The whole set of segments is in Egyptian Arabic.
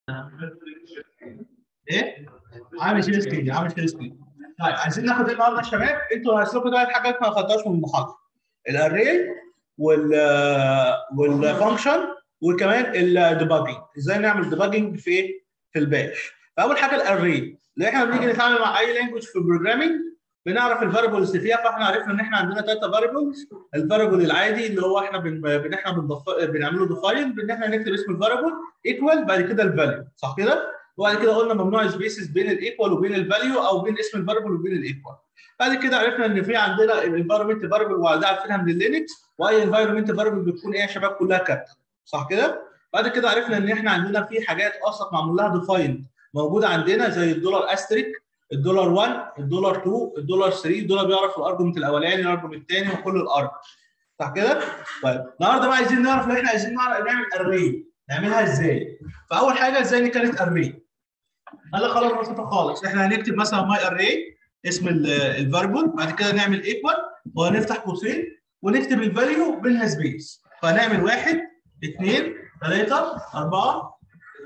ايه؟ عامل شير سكرين عامل شير سكرين طيب عايزين ناخد ايه النهارده يا شباب؟ انتوا هيسلكوا ثلاث حاجات ما خدتهاش من المحاضره الاري وال والفانكشن وكمان الديباجنج ازاي نعمل ديباجنج في ايه؟ في الباش فاول حاجه الاري اللي احنا بنيجي نتعامل مع اي لانجوج في البروجرامينج بنعرف الفاريبلز اللي فيها فاحنا عرفنا ان احنا عندنا ثلاثه فاريبلز الفاريبل العادي اللي هو احنا بن... بن... احنا بنضف... بنعمله ديفاين بان احنا نكتب اسم الفاريبل ايكوال بعد كده الفاليو صح كده؟ وبعد كده قلنا ممنوع سبيسز بين الايكوال وبين الفاليو او بين اسم الفاريبل وبين الايكوال بعد كده عرفنا ان في عندنا الانفايرمنت فاريبل وده عارفينها من اللينكس واي انفايرمنت فاريبل بتكون ايه يا شباب كلها كابيتال صح كده؟ بعد كده عرفنا ان احنا عندنا في حاجات اصلا معمول لها ديفاين موجوده عندنا زي الدولار استريك الدولار 1 الدولار 2 الدولار 3 دول بيعرف الارجمنت الاولاني الارجمنت الثاني وكل الارجمنت صح كده؟ طيب النهارده بقى عايزين نعرف لو احنا عايزين نعرف نعمل اري نعملها ازاي؟ فاول حاجه ازاي نكريت اري؟ قال لك خلاص بسيطه خالص احنا هنكتب مثلا ماي اري اسم الفاريبل بعد كده نعمل ايكوال وهنفتح قوسين ونكتب الفاليو بينها سبيس فهنعمل واحد اثنين ثلاثه اربعه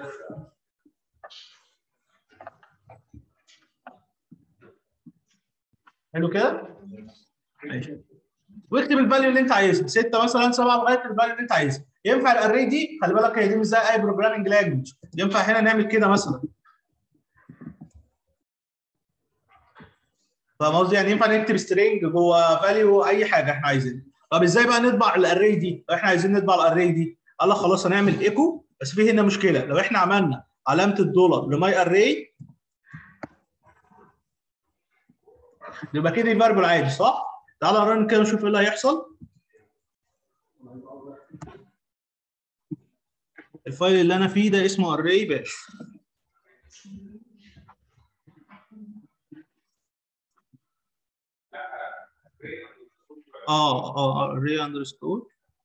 حلو كده؟ ماشي واكتب الفاليو اللي انت عايزها 6 مثلا 7 لغايه الفاليو اللي انت عايزها ينفع الاري دي خلي بالك هي دي مش زي اي بروجرامنج لانجوج ينفع هنا نعمل كده مثلا فاهم قصدي يعني ينفع نكتب سترينج جوه فاليو اي حاجه احنا عايزينها طب ازاي بقى نطبع الاري دي لو احنا عايزين نطبع الاري دي قال لك خلاص هنعمل ايكو بس في هنا مشكله لو احنا عملنا علامه الدولار لماي اري يبقى كده الفاريبل عادي صح؟ تعالى نرن كده نشوف ايه اللي هيحصل. الفايل اللي انا فيه ده اسمه array باش. اه اه array underscore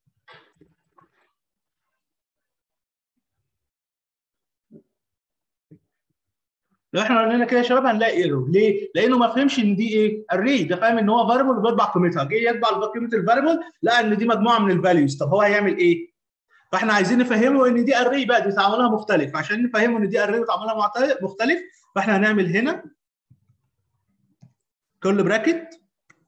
لو احنا قلنا كده يا شباب هنلاقي ايرور ليه؟ لانه ما فهمش ان دي ايه؟ الري ده فاهم ان هو فاريبل وبيطبع قيمتها جه يطبع قيمه الفاريبل لقى ان دي مجموعه من الفاليوز طب هو هيعمل ايه؟ فاحنا عايزين نفهمه ان دي اري بقى دي تعاملها مختلف عشان نفهمه ان دي اري وتعاملها مختلف فاحنا هنعمل هنا كل براكت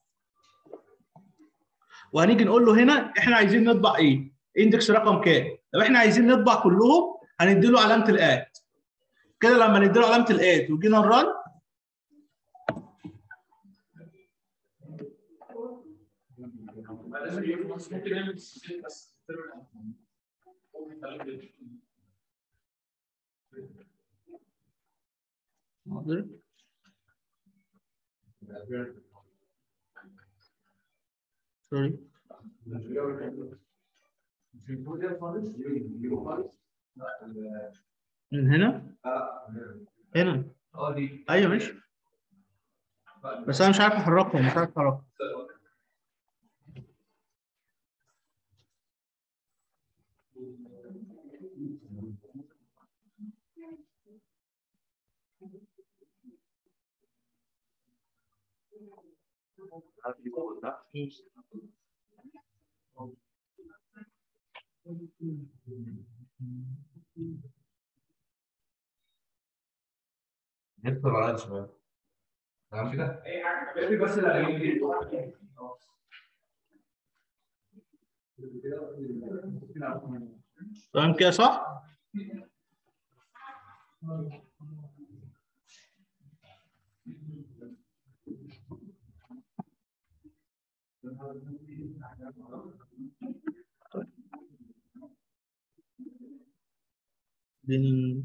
وهنيجي نقول له هنا احنا عايزين نطبع ايه؟ اندكس رقم كام؟ لو احنا عايزين نطبع كلهم هندي له علامه الات كده لما نديله علامه الات وجينا نرن حاضر سوري من هنا هنا ايوه ماشي بس انا مش عارف احركهم مش عارف احركهم ندخل على شباب تمام كده؟ بس فاهم كده صح؟ بين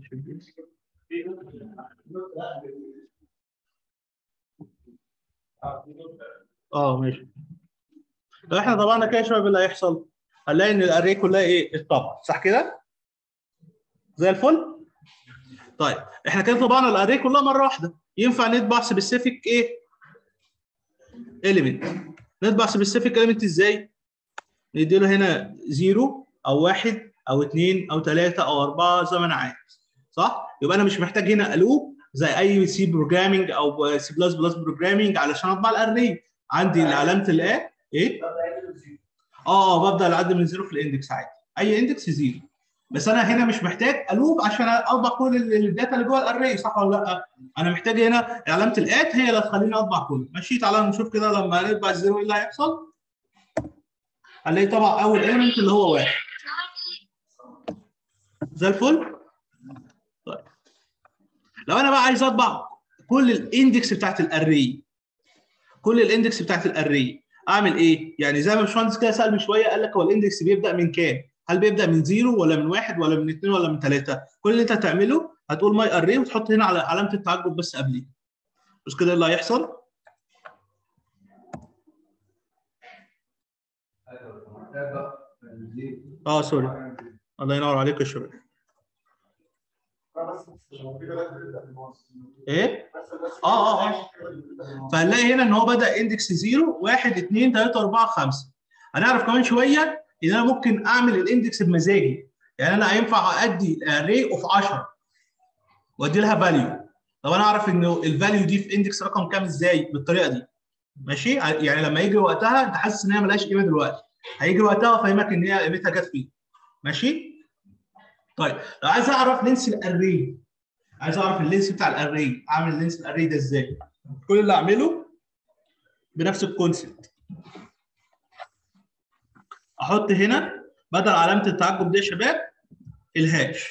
اه ماشي لو احنا طبعنا كده يا شباب اللي هيحصل هنلاقي ان الاري كلها ايه اتطبع صح كده زي الفل طيب احنا كده طبعنا الاري كلها مره واحده ينفع نطبع سبيسيفيك ايه اليمنت نطبع سبيسيفيك اليمنت ازاي ندي له هنا زيرو او واحد او اثنين او ثلاثه او اربعه زي ما انا عايز صح يبقى انا مش محتاج هنا الوب زي اي سي بروجرامنج او سي بلس بلس بروجرامنج علشان اطبع الاري عندي علامه الايه ايه اه اه ببدا اعد من زيرو في الاندكس عادي اي اندكس زيرو بس انا هنا مش محتاج الوب عشان اطبع كل ال- الداتا اللي جوه الاري صح ولا لا؟ انا محتاج هنا علامه الات هي اللي هتخليني اطبع كله ماشي تعالى نشوف كده لما نطبع الزيرو ايه اللي هيحصل هنلاقي طبعا اول ايلمنت اللي هو واحد زي الفل طيب لو انا بقى عايز اطبع كل الاندكس بتاعت الاري كل الاندكس بتاعت الاري اعمل ايه؟ يعني زي ما الباشمهندس كده سال من شويه قال لك هو الاندكس بيبدا من كام؟ هل بيبدا من زيرو ولا من واحد ولا من اثنين ولا من ثلاثه؟ كل اللي انت هتعمله هتقول ماي اري وتحط هنا على علامه التعجب بس قبليه. بس كده إيه اللي هيحصل اه سوري الله ينور عليك يا شباب ايه؟ اه اه اه فهنلاقي هنا ان هو بدا اندكس 0 1 2 3 4 5 هنعرف كمان شويه ان انا ممكن اعمل الاندكس بمزاجي يعني انا ينفع ادي اري اوف 10 وادي لها فاليو طب انا اعرف ان الفاليو دي في اندكس رقم كام ازاي بالطريقه دي ماشي يعني لما يجي وقتها انت حاسس ان هي ملهاش قيمه دلوقتي هيجي وقتها وافهمك ان هي قيمتها جت فين ماشي طيب لو عايز اعرف لينس الاري عايز اعرف اللينس بتاع الاري اعمل لينس الاري ده ازاي كل اللي اعمله بنفس الكونسيبت احط هنا بدل علامه التعجب دي يا شباب الهاش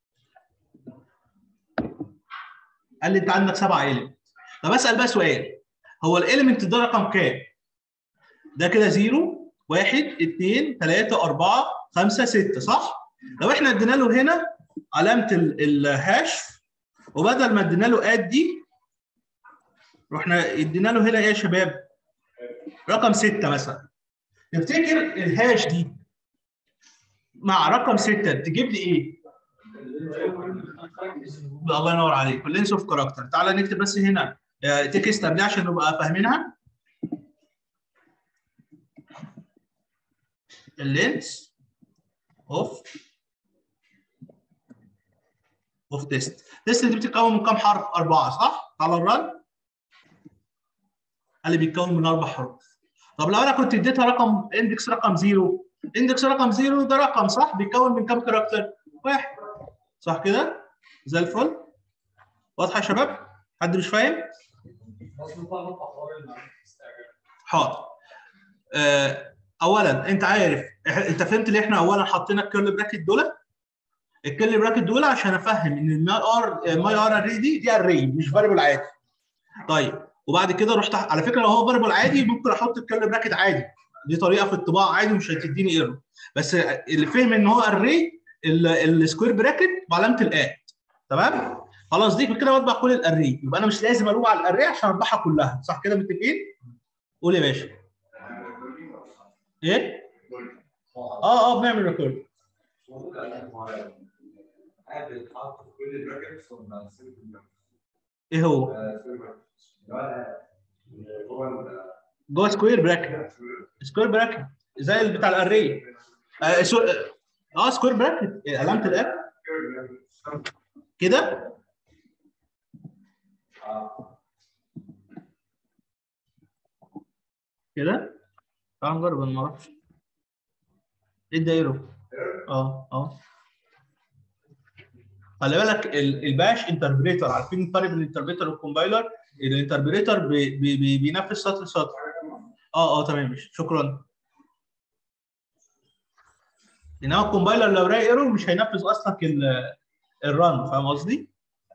قال لي انت عندك سبعه ايلمنت طب اسال بقى سؤال هو الاليمنت ده رقم كام؟ ده كده 0 1 2 3 4 5 6 صح؟ لو احنا ادينا له هنا علامه ال- الهاش وبدل ما ادينا له اد دي رحنا ادينا له هنا ايه يا شباب؟ رقم 6 مثلا تفتكر الهاش دي مع رقم 6 تجيب لي ايه؟ الله ينور عليك اللينس اوف كاركتر تعالى نكتب بس هنا تكست قبلها عشان نبقى فاهمينها اللينس اوف اوف تيست تيست دي بتتكون من كام حرف؟ أربعة صح؟ على الرن قال لي بيتكون من أربع حروف طب لو أنا كنت اديتها رقم اندكس رقم زيرو اندكس رقم زيرو ده رقم صح؟ بيتكون من كام كاركتر؟ واحد صح كده؟ زي الفل واضحة يا شباب؟ حد مش فاهم؟ حاضر آه، اولا انت عارف إح- انت فهمت ليه احنا اولا حطينا الكيرل براكت دول الكيرل براكت دول عشان افهم ان الماي ار ماي ار اري دي دي اري مش فاريبل عادي طيب وبعد كده رحت على فكره لو هو فاريبل عادي ممكن احط الكيرل براكت عادي دي طريقه في الطباعه عادي مش هتديني ايرور بس اللي فهم ان هو اري السكوير براكت بعلامه الات تمام خلاص دي كده بطبع كل الاري يبقى انا مش لازم الوم على الاري عشان اطبعها كلها صح كده متفقين قول يا باشا ايه اه اه بنعمل ريكورد ايه هو جوه سكوير براكت سكوير براكت زي اللي بتاع الاري آه, سو... اه سكوير براكت علامه الاب كده كده تعال نجرب انا ما اعرفش ايه الدايره اه اه خلي بالك ال- الباش انتربريتر عارفين الفرق بين الانتربريتر والكومبايلر الانتربريتر بي بي بي بينفذ سطر سطر اه اه تمام ماشي شكرا انما الكومبايلر لو راي ايرور مش هينفذ اصلا ال- الرن فاهم قصدي؟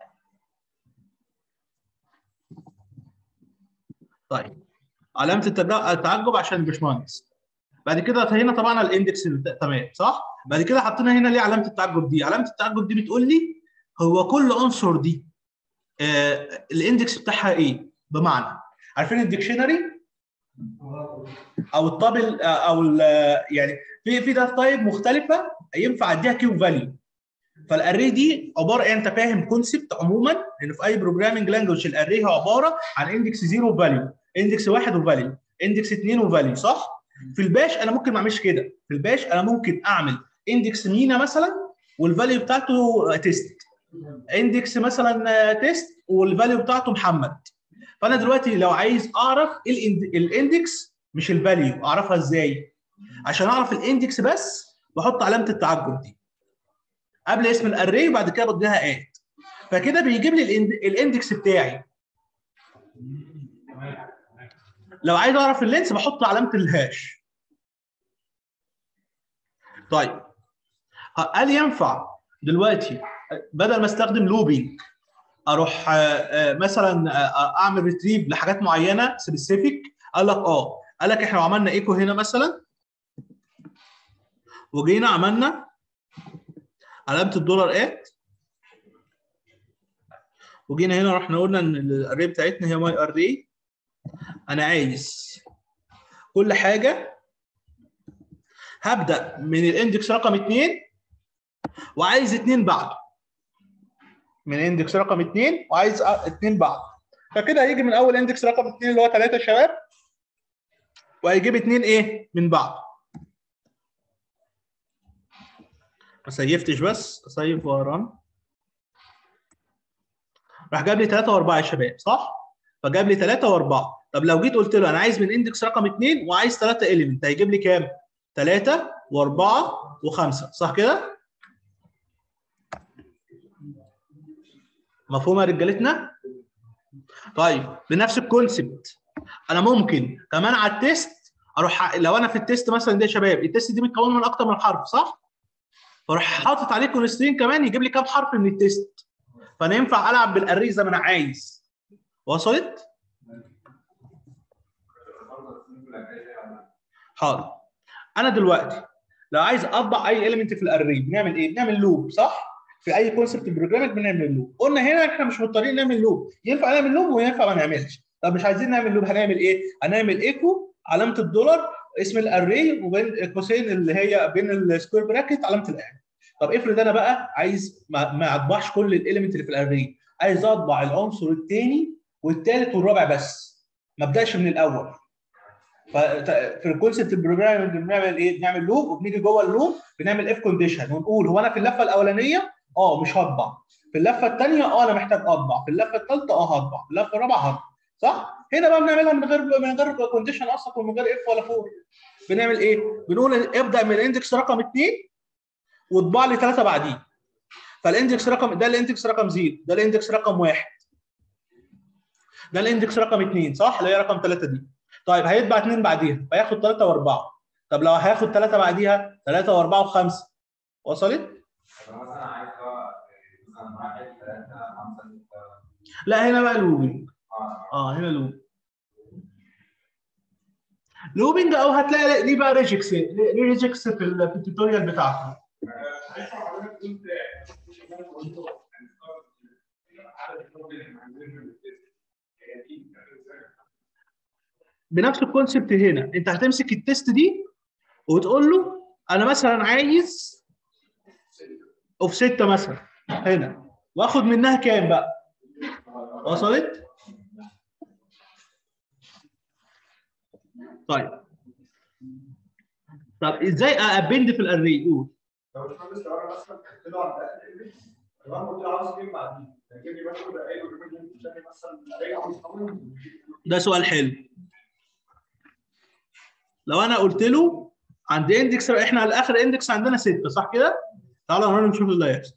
طيب علامه التبع- التعجب عشان الباشمهندس بعد كده هنا طبعا الاندكس بت- تمام صح؟ بعد كده حطينا هنا ليه علامه التعجب دي؟ علامه التعجب دي بتقول لي هو كل عنصر دي آه الاندكس بتاعها ايه؟ بمعنى عارفين الديكشنري او الطابل آه، او ال- آه، يعني في في داتا تايب مختلفه ينفع اديها كيو فاليو فالاري دي عباره انت فاهم كونسبت عموما ان في اي بروجرامنج لانجوج الاري هي عباره عن اندكس 0 وفاليو اندكس 1 وفاليو اندكس 2 وفاليو صح؟ في الباش انا ممكن ما اعملش كده في الباش انا ممكن اعمل اندكس مينا مثلا والفاليو بتاعته تيست اندكس مثلا تيست والفاليو بتاعته محمد فانا دلوقتي لو عايز اعرف ايه الإند- الاندكس مش الفاليو اعرفها ازاي عشان اعرف الاندكس بس بحط علامه التعجب دي قبل اسم الاري وبعد كده بديها اد فكده بيجيب لي الإند- الاندكس بتاعي لو عايز اعرف اللينس بحط علامه الهاش طيب هل ينفع دلوقتي بدل ما استخدم لوبينج اروح آه، آه، مثلا آه، اعمل ريتريف لحاجات معينه سبيسيفيك قال لك اه قال لك احنا لو عملنا ايكو هنا مثلا وجينا عملنا علامه الدولار ات وجينا هنا رحنا قلنا ان الاري بتاعتنا هي ماي اري انا عايز كل حاجه هبدا من الاندكس رقم 2 وعايز 2 بعده من اندكس رقم 2 وعايز 2 بعده فكده هيجي من اول اندكس رقم 2 اللي هو 3 شباب وهيجيب 2 ايه من بعده ما سيفتش بس اسيف وران راح جاب لي 3 و4 يا شباب صح؟ فجاب لي 3 و4 طب لو جيت قلت له انا عايز من اندكس رقم 2 وعايز 3 اليمنت هيجيب لي كام؟ 3 و4 و5 صح كده؟ مفهوم يا رجالتنا؟ طيب بنفس الكونسبت انا ممكن كمان على التيست اروح لو انا في التيست مثلا ده يا شباب التيست دي متكون من اكتر من حرف صح؟ فاروح حاطط عليه كونسترين كمان يجيب لي كام حرف من التيست فانا ينفع العب بالاري زي ما انا عايز وصلت؟ حاضر انا دلوقتي لو عايز اطبع اي اليمنت في الاري بنعمل ايه؟ بنعمل لوب صح؟ في اي كونسبت بروجرامنج بنعمل لوب قلنا هنا احنا مش مضطرين نعمل لوب ينفع نعمل لوب وينفع ما نعملش طب مش عايزين نعمل لوب هنعمل ايه؟ هنعمل ايكو علامه الدولار اسم الاري وبين قوسين اللي هي بين السكوير براكت علامه الان طب افرض انا بقى عايز ما, ما اطبعش كل الاليمنت اللي في الاري عايز اطبع العنصر الثاني والثالث والرابع بس ما ابداش من الاول ففي الكونسبت البروجرامنج بنعمل ايه؟ بنعمل لوب وبنيجي جوه اللوب بنعمل اف كونديشن ونقول هو انا في اللفه الاولانيه اه مش هطبع في اللفه الثانيه اه انا محتاج اطبع في اللفه الثالثه اه هطبع في اللفه الرابعه هطبع صح؟ هنا بقى بنعملها من غير من غير كونديشن اصلا ومن غير اف ولا فور بنعمل ايه؟ بنقول ابدا من الاندكس رقم 2 واطبع لي ثلاثه بعديه فالاندكس رقم ده الاندكس رقم 0 ده الاندكس رقم 1 ده الاندكس رقم 2 صح؟ اللي هي رقم 3 دي طيب هيطبع 2 بعديها فياخد 3 و4 طب لو هياخد 3 بعديها 3 و4 و5 وصلت؟ مثلا عايز بقى مثلا واحد ثلاثة خمسة ستة لا هنا بقى لوبينج اه اه هنا لوب لوبينج او هتلاقي ليه بقى ريجكس ليه ريجكس في ال- في التوتوريال بتاعته بنفس الكونسبت هنا انت هتمسك التيست دي وتقول له انا مثلا عايز اوف 6 مثلا هنا واخد منها كام بقى وصلت طيب طب ازاي ابند في الاري قول لو الباشمهندس لو انا مثلا قلت له على الأقل لو انا قلت له عاوز اجيب بعدين هيجيب لي مثلا بقى ويقول لي مثلا الاقي عاوز احول ده سؤال حلو لو انا قلت له عند اندكس احنا على اخر اندكس عندنا 6 صح كده تعالوا نوري نشوف اللي هيحصل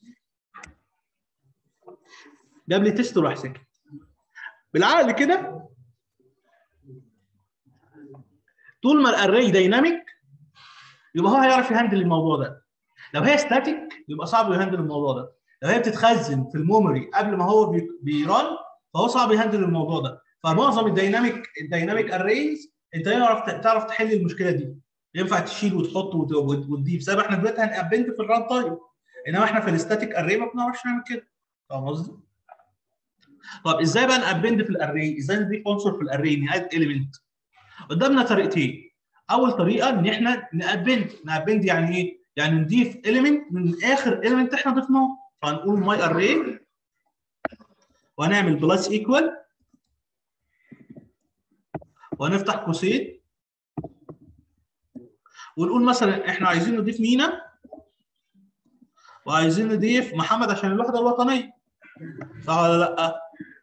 جاب لي تيست وراح سكت بالعقل كده طول ما الاري دايناميك يبقى هو هيعرف يهندل الموضوع ده لو هي ستاتيك يبقى صعب يهندل الموضوع ده لو هي بتتخزن في الميموري قبل ما هو بي- بيران فهو صعب يهندل الموضوع ده فمعظم الديناميك الديناميك اريز انت يعرف تعرف تحل المشكله دي ينفع تشيل وتحط وت- وت- وتضيف زي ما احنا دلوقتي هنأبنت في الران تايم انما احنا في الاستاتيك اري ما بنعرفش نعمل كده فاهم قصدي؟ طب ازاي بقى نأبند في الاري؟ ازاي نضيف عنصر في الاري ناد اليمنت؟ قدامنا طريقتين اول طريقه ان احنا نأبند نأبند يعني ايه؟ يعني نضيف اليمنت من اخر اليمنت احنا ضفناه فهنقول ماي اري وهنعمل بلس ايكوال وهنفتح قوسين ونقول مثلا احنا عايزين نضيف مينا وعايزين نضيف محمد عشان الوحده الوطنيه صح ولا لا؟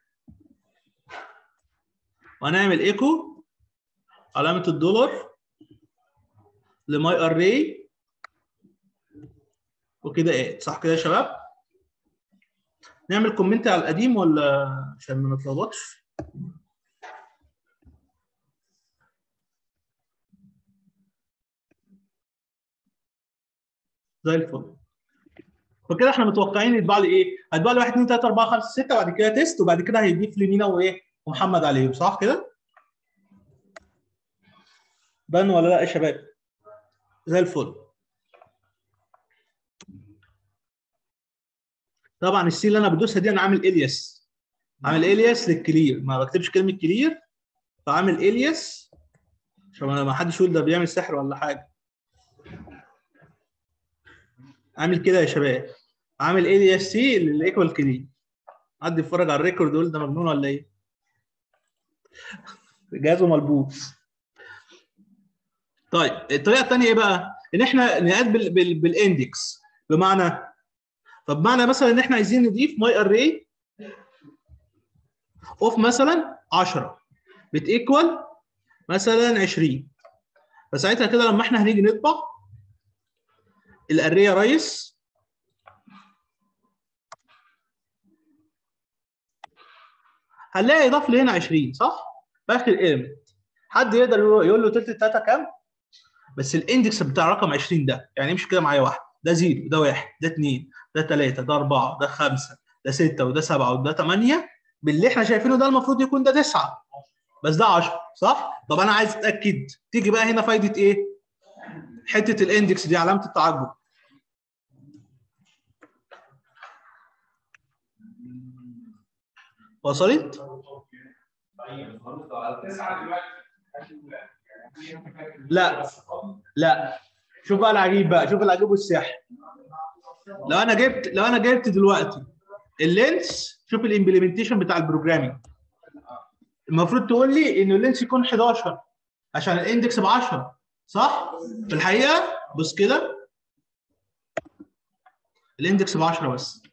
وهنعمل ايكو علامه الدولار لماي اري وكده ايه صح كده يا شباب نعمل كومنت على القديم ولا عشان ما نتلخبطش زي الفل فكده احنا متوقعين يطبع لي ايه؟ هيطبع لي 1 2 3 4 5 6 بعد كده تيست وبعد كده هيضيف لي مينا وايه؟ ومحمد عليهم صح كده؟ بان ولا لا يا شباب؟ زي الفل طبعا السي اللي انا بدوسها دي انا عامل الياس عامل الياس للكلير ما بكتبش كلمه كلير فعامل الياس عشان ما حدش يقول ده بيعمل سحر ولا حاجه عامل كده يا شباب عامل الياس سي للايكوال كلير حد يتفرج على الريكورد يقول ده مجنون ولا ايه جهازه ملبوس طيب الطريقه الثانيه ايه بقى ان احنا نقاد بال... بال... بالاندكس بمعنى فبمعنى مثلا ان احنا عايزين نضيف ماي اري اوف مثلا 10 بتيكوال مثلا 20 فساعتها كده لما احنا هنيجي نطبع الاري يا ريس هنلاقي اضاف لي هنا 20 صح؟ في اخر ايلمنت حد يقدر يقول له تلت التلاته كام؟ بس الاندكس بتاع رقم 20 ده يعني امشي كده معايا واحد ده زيرو ده واحد ده اثنين ده ثلاثه ده اربعه ده خمسه ده سته وده سبعه وده ثمانيه باللي احنا شايفينه ده المفروض يكون ده تسعه بس ده 10 صح؟ طب انا عايز اتاكد تيجي بقى هنا فايده ايه؟ حته الاندكس دي علامه التعجب وصلت؟ لا لا شوف بقى العجيب بقى شوف العجيب والسحر لو انا جبت لو انا جبت دلوقتي اللينس شوف الامبلمنتيشن بتاع البروجرامينج المفروض تقول لي ان اللينس يكون 11 عشان الاندكس ب 10 صح؟ في الحقيقه بص كده الاندكس ب 10 بس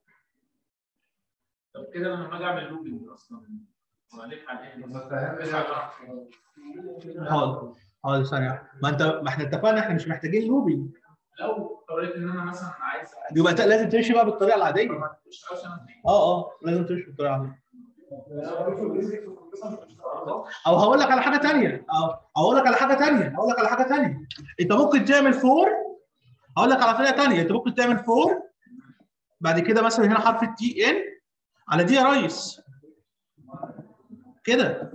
طب كده لما اجي اعمل لوبينج اصلا وهلف على ايه؟ ما فهمتش حاضر حاضر ثانيه واحدة. ما انت ما احنا اتفقنا احنا مش محتاجين لوبينج لو قررت ان انا مثلا عايز يبقى ت- لازم تمشي بقى بالطريقه العاديه ما تشتغلش انا اه اه لازم تمشي بالطريقه العاديه او هقول لك على حاجه ثانيه او هقول لك على حاجه ثانيه هقول لك على حاجه ثانيه انت ممكن تعمل فور هقول لك على طريقه ثانيه انت ممكن تعمل فور بعد كده مثلا هنا حرف التي ان على دي يا ريس كده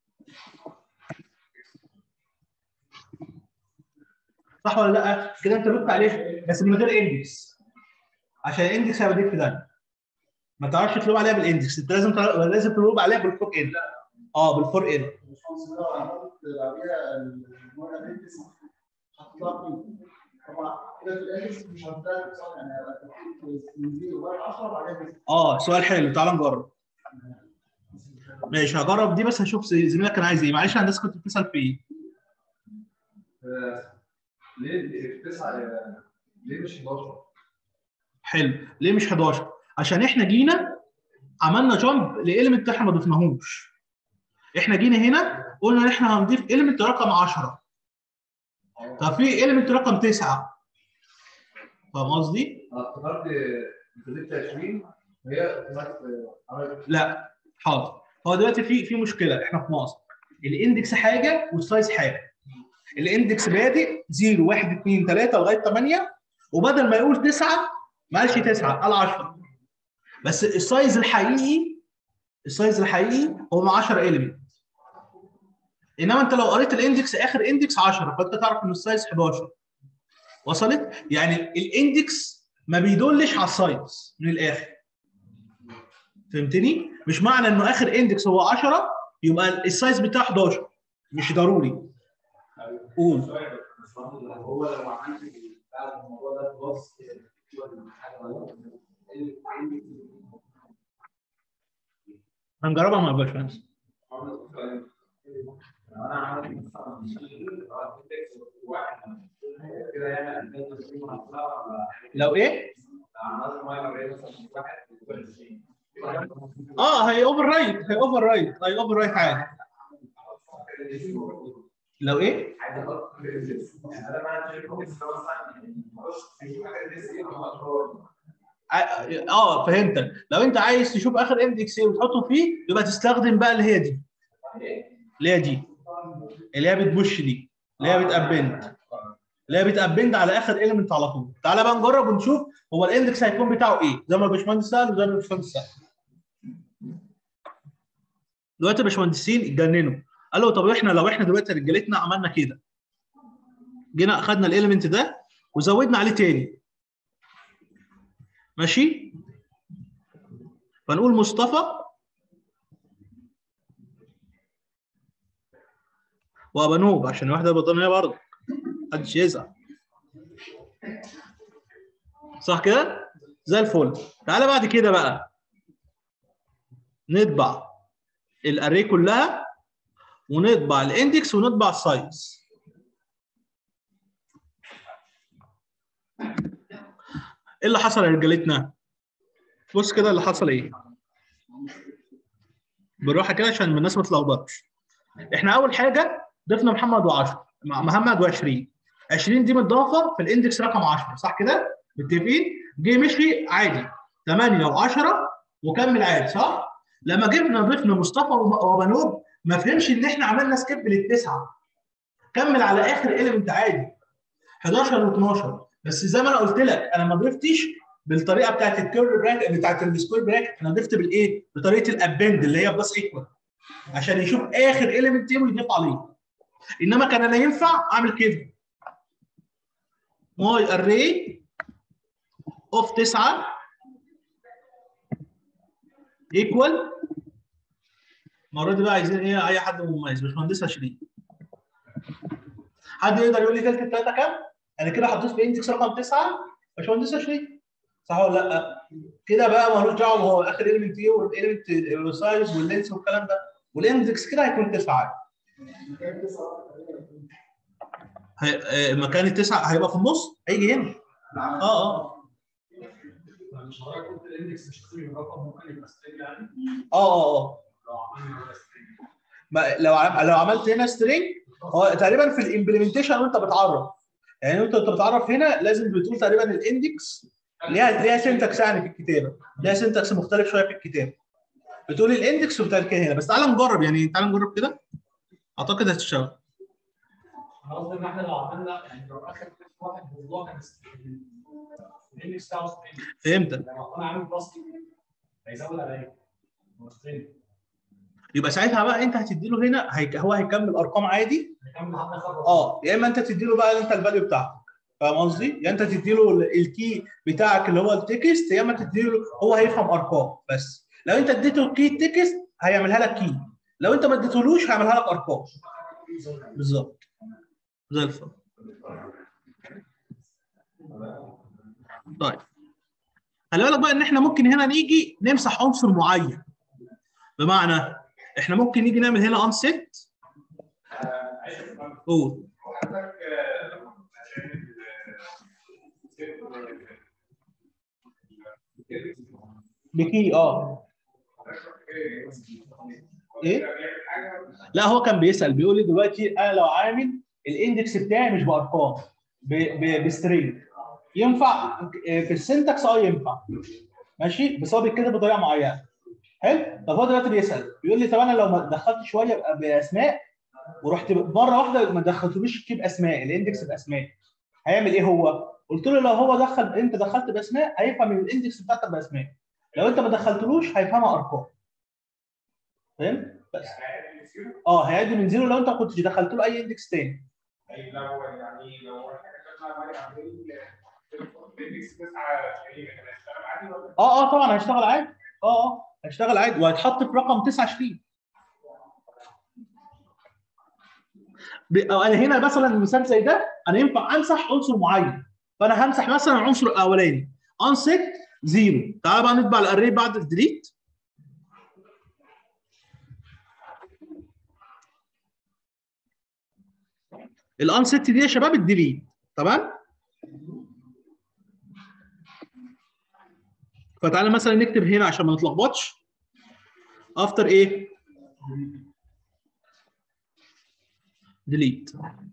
صح ولا لا؟ كده انت لوبت عليه بس من غير اندكس عشان الاندكس هيوديك في ده ما تعرفش تلوب عليها بالاندكس انت لازم تلوب لازم تلوب عليها بالفور ان اه بالفور ان طبعا كده في الاندكس مش هتلاقي صح يعني هتبتدي من 0 لغايه 10 وبعدين اه سؤال حلو تعال نجرب ماشي هجرب دي بس هشوف زميلك كان عايز ايه معلش يا هندسه كنت بتسال في ايه ليه تسعة ليه مش 11؟ حلو ليه مش 11 عشان احنا جينا عملنا جامب لإيلمنت احنا ما ضفناهوش احنا جينا هنا قلنا ان احنا هنضيف إيلمنت رقم 10 طب في إيلمنت رقم 9 فاهم قصدي؟ انا افتكرت انت ضفت 20 وهي اوتوماتيك عملت لا حاضر هو دلوقتي في في مشكله احنا في مصر الاندكس حاجه والسايز حاجه الاندكس بادئ 0 1 2 3 لغايه 8 وبدل ما يقول 9 ما قالش 9 قال 10 بس السايز الحقيقي السايز الحقيقي هو 10 اليمنت انما انت لو قريت الاندكس اخر اندكس 10 فانت تعرف ان السايز 11 وصلت يعني الاندكس ما بيدلش على السايز من الاخر فهمتني مش معنى انه اخر اندكس هو 10 يبقى السايز بتاعه 11 مش ضروري قول هو لو عملت بتاع الموضوع ده بلس هنجربها مع الباشمهندس انا عملت مثلا واحد كده يعني لو ايه عملت ماي اري مثلا واحد اه هي اوفر رايت هي اوفر رايت هي اوفر رايت عادي لو ايه عايز احط الاندكس يعني انا ما عنديش الكومنتس ده مثلا اخش في حاجه الاندكس ايه وأحطه. ع- اه فهمتك لو انت عايز تشوف اخر اندكس ايه وتحطه فيه يبقى تستخدم بقى اللي هي دي اللي هي دي اللي هي بتبوش دي اللي هي بتابند اللي هي بتابند على اخر اليمنت على طول تعالى بقى نجرب ونشوف هو الاندكس هيكون بتاعه ايه زي ما الباشمهندس سال وزي ما الباشمهندس سال دلوقتي الباشمهندسين اتجننوا قالوا طب احنا لو احنا دلوقتي رجالتنا عملنا كده جينا اخدنا الاليمنت ده وزودنا عليه تاني ماشي فنقول مصطفى وابانوب عشان واحده بطانيه برضه محدش يزعل صح كده زي الفل تعالى بعد كده بقى نطبع الاري كلها ونطبع الاندكس ونطبع السايز ايه اللي حصل يا رجالتنا بص كده اللي حصل ايه بالراحه كده عشان الناس ما تتلخبطش احنا اول حاجه ضفنا محمد و10 محمد و20 20 دي متضافه في الاندكس رقم 10 صح كده متفقين جه مشي عادي 8 و10 وكمل عادي صح لما جبنا ضفنا مصطفى وب- وبنوب ما فهمش ان احنا عملنا سكيب للتسعه كمل على اخر اليمنت عادي 11 و12 بس زي ما انا قلت لك انا ما ضفتش بالطريقه بتاعت الكيرف براكت بتاعت السكوير براكت انا ضفت بالايه؟ بطريقه الابند اللي هي بلس ايكوال عشان يشوف اخر اليمنت ايه ويضيف عليه انما كان انا ينفع اعمل كده ماي اري اوف 9 ايكوال المره دي بقى عايزين ايه اي حد مميز باشمهندس 20 حد يقدر يقول لي تلت التلاته كام؟ انا كده حطيت في اندكس رقم 9 باشمهندس 20 صح ولا لا؟ كده بقى ملوش دعوه هو اخر اليمنت ايه والاليمنت السايز واللينس والكلام ده والاندكس كده هيكون 9 هي... آه، مكان التسعه هيبقى في النص هيجي هنا اه اه مش حضرتك قلت الاندكس مش لازم يبقى رقم ممكن يبقى سترينج يعني اه اه اه لو عملنا هو سترينج ما- لو عم... لو عملت هنا سترينج هو تقريبا في الامبلمنتيشن وانت بتعرف يعني انت انت بتعرف هنا لازم بتقول تقريبا الاندكس ليها ليها سنتكس يعني في الكتابه ليها سنتكس مختلف شويه في الكتابه بتقول الاندكس وبتاع كده هنا بس تعال نجرب يعني تعال نجرب كده اعتقد هتشتغل انا قصدي ان احنا لو عملنا يعني لو اخر واحد موضوع كان الاندكس بتاعه سترينج فهمتك لما اكون عامل بلس هيزود عليا هو سترينج يبقى ساعتها بقى انت هتدي له هنا هيك... هو هيكمل ارقام عادي هيكمل لحد اخر اه يا اما انت تدي له بقى انت الفاليو بتاعتك فاهم قصدي؟ يا انت تدي له ال- الكي بتاعك اللي هو التكست يا اما تدي له هو هيفهم ارقام بس لو انت اديته الكي التكست هيعملها لك كي لو انت ما اديتهولوش هيعملها لك ارقام بالظبط زي الفل طيب خلي بالك بقى ان احنا ممكن هنا نيجي نمسح عنصر معين بمعنى احنا ممكن نيجي نعمل هنا انست عايز افهم قول حضرتك آه، عشان ال- بكي اه ايه؟ لا هو كان بيسال بيقول لي دلوقتي انا لو عامل الاندكس بتاعي مش بارقام ب- ب- بسترينج ينفع في السنتكس اه ينفع ماشي بس هو بيتكتب بطريقه معينه حلو طب هو دلوقتي بيسال بيقول لي طب انا لو ما دخلت شويه بقى باسماء ورحت مره واحده ما دخلتلوش الكي باسماء الاندكس باسماء هيعمل ايه هو؟ قلت له لو هو دخل انت دخلت باسماء هيفهم الاندكس بتاعتك باسماء لو انت ما دخلتلوش هيفهمها ارقام فاهم؟ بس اه هيعد من زيرو لو انت ما كنتش دخلت له اي اندكس تاني طيب لو يعني لو احنا كتبنا على عمليه الاندكس 9 يعني هيشتغل عادي ولا اه اه طبعا هيشتغل عادي اه اه هيشتغل عادي وهيتحط في رقم 29 ب- أو انا هنا مثلا مثال زي ده انا ينفع امسح عنصر معين فانا همسح مثلا العنصر الاولاني انست زيرو تعال بقى نطبع الاري بعد الديليت الانست دي يا شباب الديليت تمام فتعالى مثلا نكتب هنا عشان ما نتلخبطش افتر ايه ديليت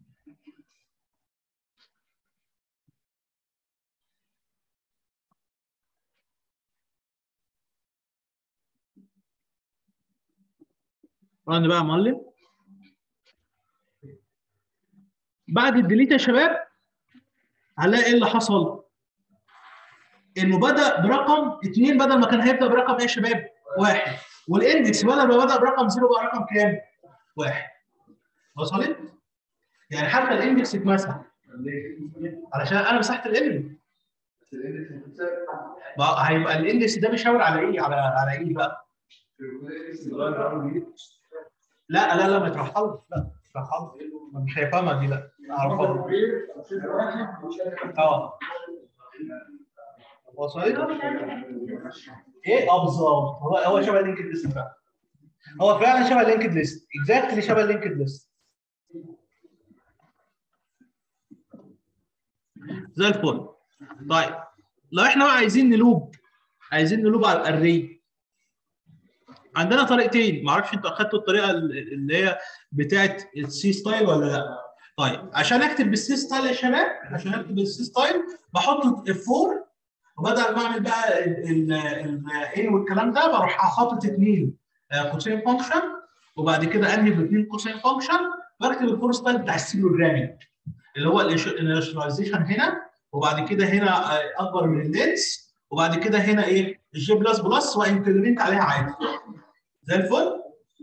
رن بقى يا معلم بعد الديليت يا شباب هنلاقي ايه اللي حصل؟ انه بدا برقم اثنين بدل ما كان هيبدا برقم ايه يا شباب؟ واحد والاندكس بدل ما بدا برقم زيرو بقى رقم كام؟ واحد وصلت؟ يعني حتى الاندكس اتمسح علشان انا مسحت الاليمنت بقى هيبقى الاندكس ده بيشاور على ايه؟ على على ايه بقى؟ لا لا لا ما يترحلش لا يترحلش مش هيفهمها دي لا اعرفها اه وصلت؟ ايه اه بالظبط هو هو شبه اللينكد ليست فعلا هو فعلا شبه اللينكد ليست اكزاكتلي شبه اللينكد ليست زي الفل طيب لو احنا بقى عايزين نلوب عايزين نلوب على الاري عندنا طريقتين معرفش انتوا اخدتوا الطريقه اللي هي بتاعت السي ستايل ولا لا طيب عشان اكتب بالسي ستايل يا شباب عشان اكتب بالسي ستايل بحط اف 4 وبدل ما اعمل بقى الايه والكلام ده بروح حاطط اثنين قوسين فانكشن وبعد كده انهي باثنين قوسين فانكشن واكتب الفور ستايل بتاع السي بروجرامينج اللي هو الانيشاليزيشن هنا وبعد كده هنا اكبر من اللينس وبعد كده هنا ايه الجي بلس بلس وانكريمنت عليها عادي زي الفل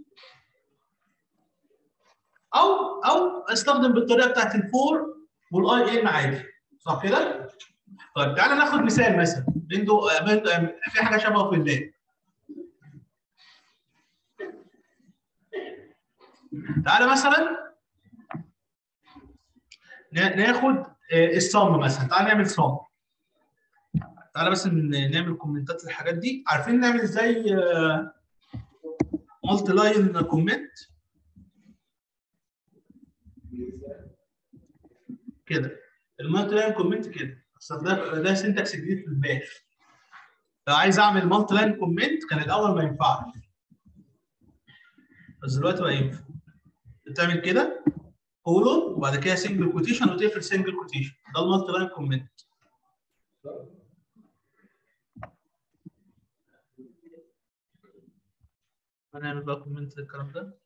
او او استخدم بالطريقه بتاعت الفور والاي ان عادي صح كده؟ طيب تعالى ناخد مثال مثلا عنده في حاجه شبهه في الليل تعالى مثلا ناخد الصم مثلا تعالى نعمل صم تعالى بس نعمل كومنتات للحاجات دي عارفين نعمل ازاي مالتي لاين كومنت كده المالتي لاين كومنت كده اصل ده ده سنتكس جديد في الباش لو عايز اعمل مالتي لاين كومنت كان الاول ما ينفعش بس دلوقتي بقى ينفع بتعمل كده كولون وبعد كده سنجل كوتيشن وتقفل سنجل كوتيشن ده المالتي لاين كومنت هنعمل بقى كومنت للكلام ده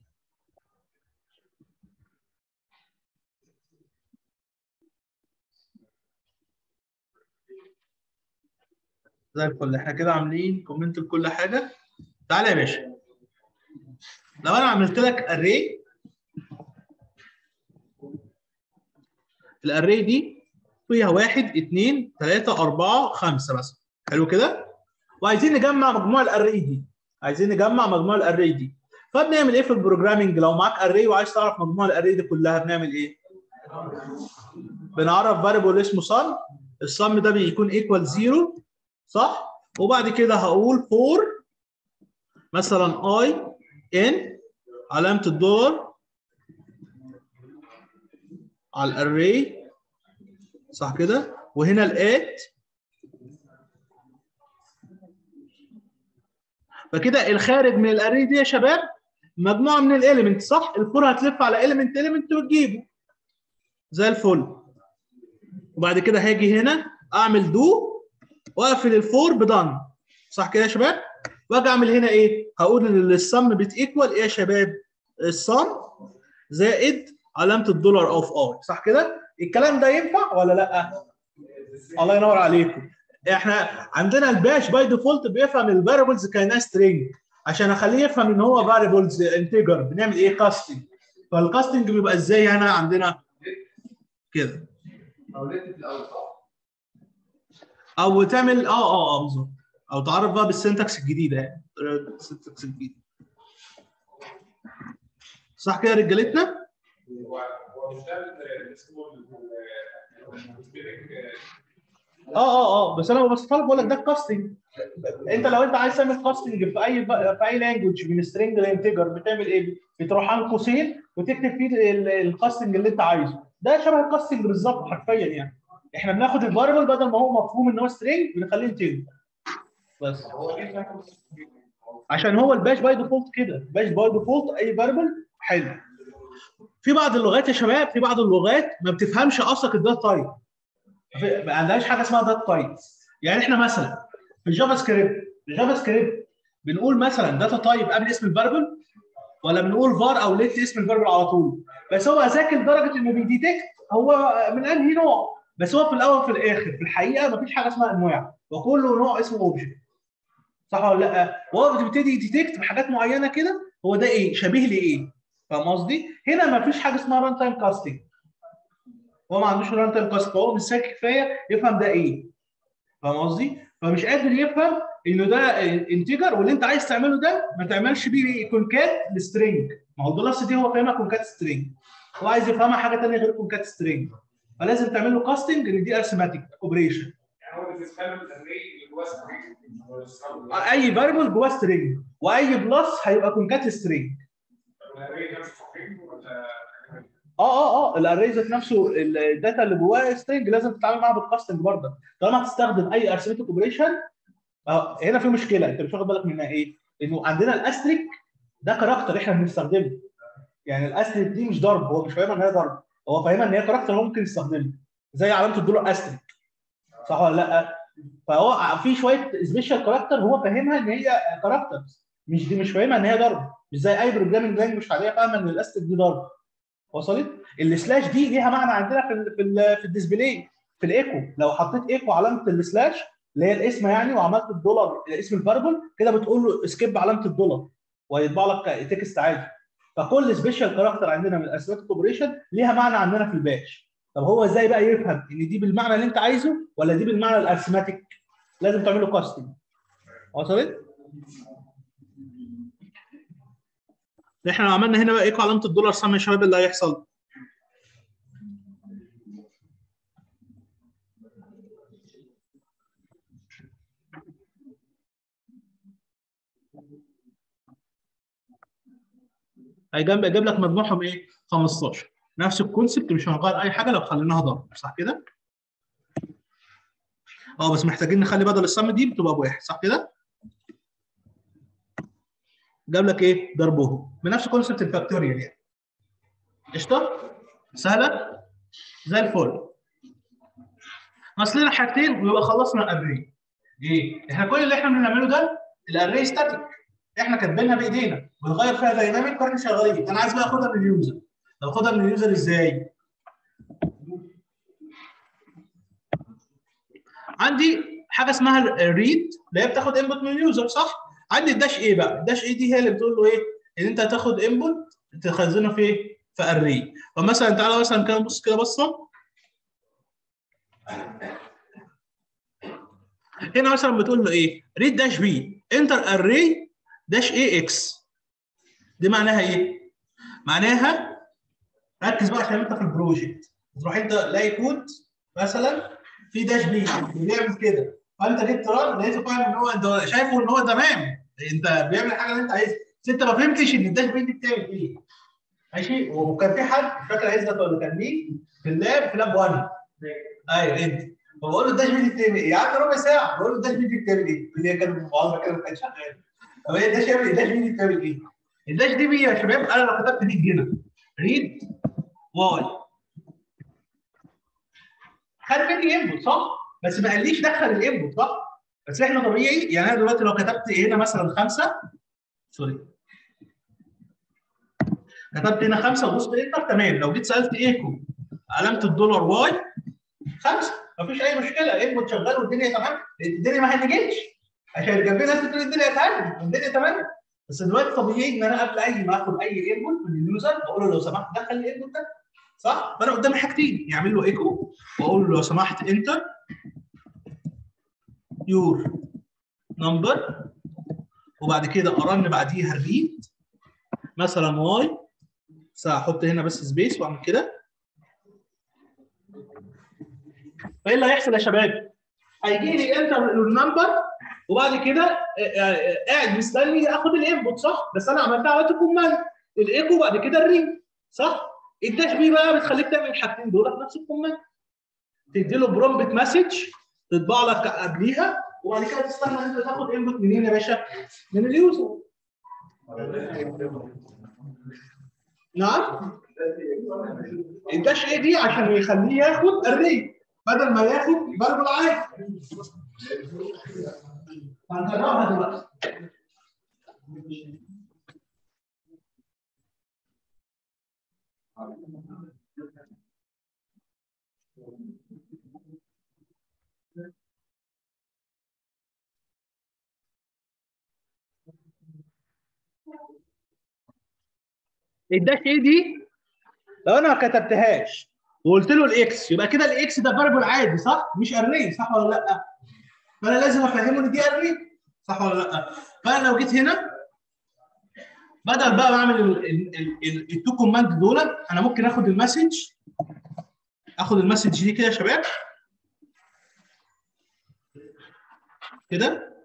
زي الفل احنا كده عاملين كومنت لكل حاجه تعالى يا باشا لو انا عملت لك اري الاري دي فيها واحد اثنين ثلاثة أربعة خمسة مثلا حلو كده؟ وعايزين نجمع مجموع الاري دي عايزين نجمع مجموع الاري دي فبنعمل ايه في البروجرامنج لو معاك اري وعايز تعرف مجموع الاري دي كلها بنعمل ايه؟ بنعرف فاريبل اسمه sum السم ده بيكون ايكوال زيرو صح؟ وبعد كده هقول فور مثلا اي ان علامة الدولار على الاري صح كده؟ وهنا الات فكده الخارج من الاري دي يا شباب مجموعه من الاليمنت صح؟ الفور هتلف على اليمنت اليمنت وتجيبه زي الفل وبعد كده هاجي هنا اعمل دو واقفل الفور بدن صح كده يا شباب؟ واجي اعمل هنا ايه؟ هقول ان السم بتيكوال ايه يا شباب؟ السم زائد علامه الدولار اوف ار صح كده؟ الكلام ده ينفع ولا لا؟ الله ينور عليكم احنا عندنا الباش باي ديفولت بيفهم الفاريبلز كانها سترينج عشان اخليه يفهم ان هو فاريبلز انتجر بنعمل ايه كاستنج فالكاستنج بيبقى ازاي هنا عندنا كده او لقيت في الاول صح؟ او تعمل اه اه اه بالظبط او تعرف بقى بالسنتكس الجديده يعني السنتكس الجديده صح كده يا رجالتنا؟ هو هو مش ده اللي اسمه اه اه اه بس انا ببسطها لك بقول لك ده الكاستنج انت لو انت عايز تعمل كاستنج في اي في اي لانجوج من سترينج لانتجر بتعمل ايه؟ بتروح عامل قوسين وتكتب فيه الكاستنج اللي انت عايزه ده شبه الكاستنج بالظبط حرفيا يعني احنا بناخد الفاريبل بدل ما هو مفهوم ان هو سترينج بنخليه انتجر بس هو ليه عشان هو الباش باي ديفولت كده باش باي ديفولت اي فاريبل حلو في بعض اللغات يا شباب في بعض اللغات ما بتفهمش اصلا الداتا تايب في- ما عندهاش حاجه اسمها داتا تايب يعني احنا مثلا في الجافا سكريبت الجافا سكريبت بنقول مثلا داتا تايب قبل اسم الفاربل ولا بنقول فار او ليت اسم الفاربل على طول بس هو ذكي لدرجه انه بيديتكت هو من انهي نوع بس هو في الاول وفي الاخر في الحقيقه ما فيش حاجه اسمها انواع وكل نوع اسمه اوبجكت صح ولا لا؟ وهو بيبتدي يديتكت بحاجات معينه كده هو ده ايه؟ شبيه لايه؟ فاهم قصدي؟ هنا ما فيش حاجه اسمها ران تايم كاستنج هو ما عندوش ران تايم كاست فهو مش ذكي كفايه يفهم ده ايه فاهم قصدي؟ فمش قادر يفهم انه ده انتجر واللي انت عايز تعمله ده ما تعملش بيه كونكات لسترينج ما هو الدولار دي هو فاهمها كونكات سترينج هو عايز يفهمها حاجه ثانيه غير كونكات سترينج فلازم تعمل له كاستنج ان دي ارثماتيك اوبريشن يعني هو بالنسبه له الاري اللي جوه سترينج اي فاريبل جواه سترينج واي بلس هيبقى كونكات سترينج الاري نفسه سترينج ولا اه اه اه الاري ذات نفسه الداتا اللي جواه سترينج لازم تتعامل معاها بالكاستنج برضه طالما هتستخدم اي ارثماتيك اوبريشن اه هنا في مشكله انت مش واخد بالك منها ايه؟ انه عندنا الاستريك ده كاركتر احنا بنستخدمه يعني الاستريك دي مش ضرب هو مش فاهمها ان هي ضرب هو فاهمها ان هي كاركتر هو ممكن يستخدمه زي علامه الدولار استريك صح ولا لا؟ فهو في شويه سبيشال كاركتر هو فاهمها ان هي كاركتر مش دي مش فاهمها ان هي ضرب مش زي اي بروجرامنج لانجوج عاديه فاهمه ان الاستريك دي ضرب وصلت؟ السلاش دي ليها معنى عندنا في ال في ال في الديسبلاي في الايكو لو حطيت ايكو علامه السلاش اللي هي الاسم يعني وعملت الدولار اسم الفاربل كده بتقول له سكيب علامه الدولار ويطبع لك تكست عادي فكل سبيشال كاركتر عندنا من الاسمات اوبريشن ليها معنى عندنا في الباش طب هو ازاي بقى يفهم ان دي بالمعنى اللي انت عايزه ولا دي بالمعنى الارثماتيك لازم تعمل له كاستنج وصلت احنا لو عملنا هنا بقى ايكو علامه الدولار سم يا شباب اللي هيحصل هيجيب يجيب لك مجموعهم ايه 15 نفس الكونسبت مش هنغير اي حاجه لو خليناها ضرب صح كده اه بس محتاجين نخلي بدل السم دي بتبقى بواحد صح كده جاب لك ايه ضربهم بنفس كونسبت الفاكتوريال يعني قشطه سهله زي الفل ناقص لنا حاجتين ويبقى خلصنا الاري ايه احنا كل اللي احنا بنعمله ده الاري ستاتيك احنا كاتبينها بايدينا بنغير فيها دايناميك واحنا شغالين انا عايز بقى اخدها من اليوزر طب اخدها من اليوزر ازاي عندي حاجه اسمها الريد اللي هي بتاخد انبوت من اليوزر صح عندي الداش ايه بقى الداش ايه دي هي اللي بتقول له ايه ان انت هتاخد انبوت تخزنه في ايه في اري فمثلا تعالى مثلا كده نبص كده بصه هنا مثلا بتقول له ايه ريد داش بي انتر اري داش اي اكس دي معناها ايه معناها ركز بقى عشان انت في البروجكت تروح انت تلاقي كود مثلا في داش بي بيعمل كده فانت جيت ران لقيته فاهم ان هو انت شايفه ان هو تمام انت بيعمل الحاجه اللي انت عايزها بس انت ما فهمتش ان الداش بي دي بتعمل ايه ماشي وكان في حد مش فاكر عايز ولا كان مين في اللاب في لاب 1 ايوه انت فبقول له الداش بي دي بتعمل ايه؟ قعدت ربع ساعه بقول له الداش بي دي بتعمل ايه؟ اللي هي كانت موظفه كده ما كانتش شغاله طب هي الداش بي الداش بي دي بتعمل ايه؟ الداش دي بي يا شباب انا لو كتبت دي هنا ريد واي خد مني انبوت صح؟ بس ما قاليش دخل الانبوت صح؟ بس احنا طبيعي يعني انا دلوقتي لو كتبت هنا مثلا خمسه سوري كتبت هنا خمسه ودوست انتر تمام لو جيت سالت ايكو علامه الدولار واي خمسه مفيش اي مشكله انبوت شغال والدنيا تمام الدنيا ما هنجتش عشان كان في ناس بتقول الدنيا تمام الدنيا تمام بس دلوقتي طبيعي ان انا قبل اي ما اخد اي انبوت من اليوزر بقول له لو سمحت دخل الانبوت ده صح؟ فانا قدامي حاجتين يعمل له ايكو واقول له لو سمحت انتر يور نمبر وبعد كده ارن بعديها الريد مثلا واي هحط هنا بس سبيس واعمل كده فايه اللي هيحصل يا شباب؟ هيجي لي انتر النمبر وبعد كده قاعد مستني اخد الانبوت صح؟ بس انا عملتها عملت كوماند الايكو وبعد كده الريد صح؟ الداش بي بقى بتخليك تعمل الحاجتين دول في نفس الكوماند تدي له برومبت مسج تطبع لك قبليها وبعد كده تستنى ان انت تاخد انبوت منين يا باشا؟ من اليوزر نعم الداش ايه دي عشان يخليه ياخد الري بدل ما ياخد فاريبل عادي هنجربها دلوقتي الداش ايه دي لو انا ما كتبتهاش وقلت له الاكس يبقى كده الاكس ده فاريبل عادي صح؟ مش اري صح ولا لا؟ فانا لازم افهمه ان دي اري صح ولا لا؟ فانا لو جيت هنا بدل بقى بعمل التو كوماند دول انا ممكن اخد المسج اخد المسج دي كده يا شباب كده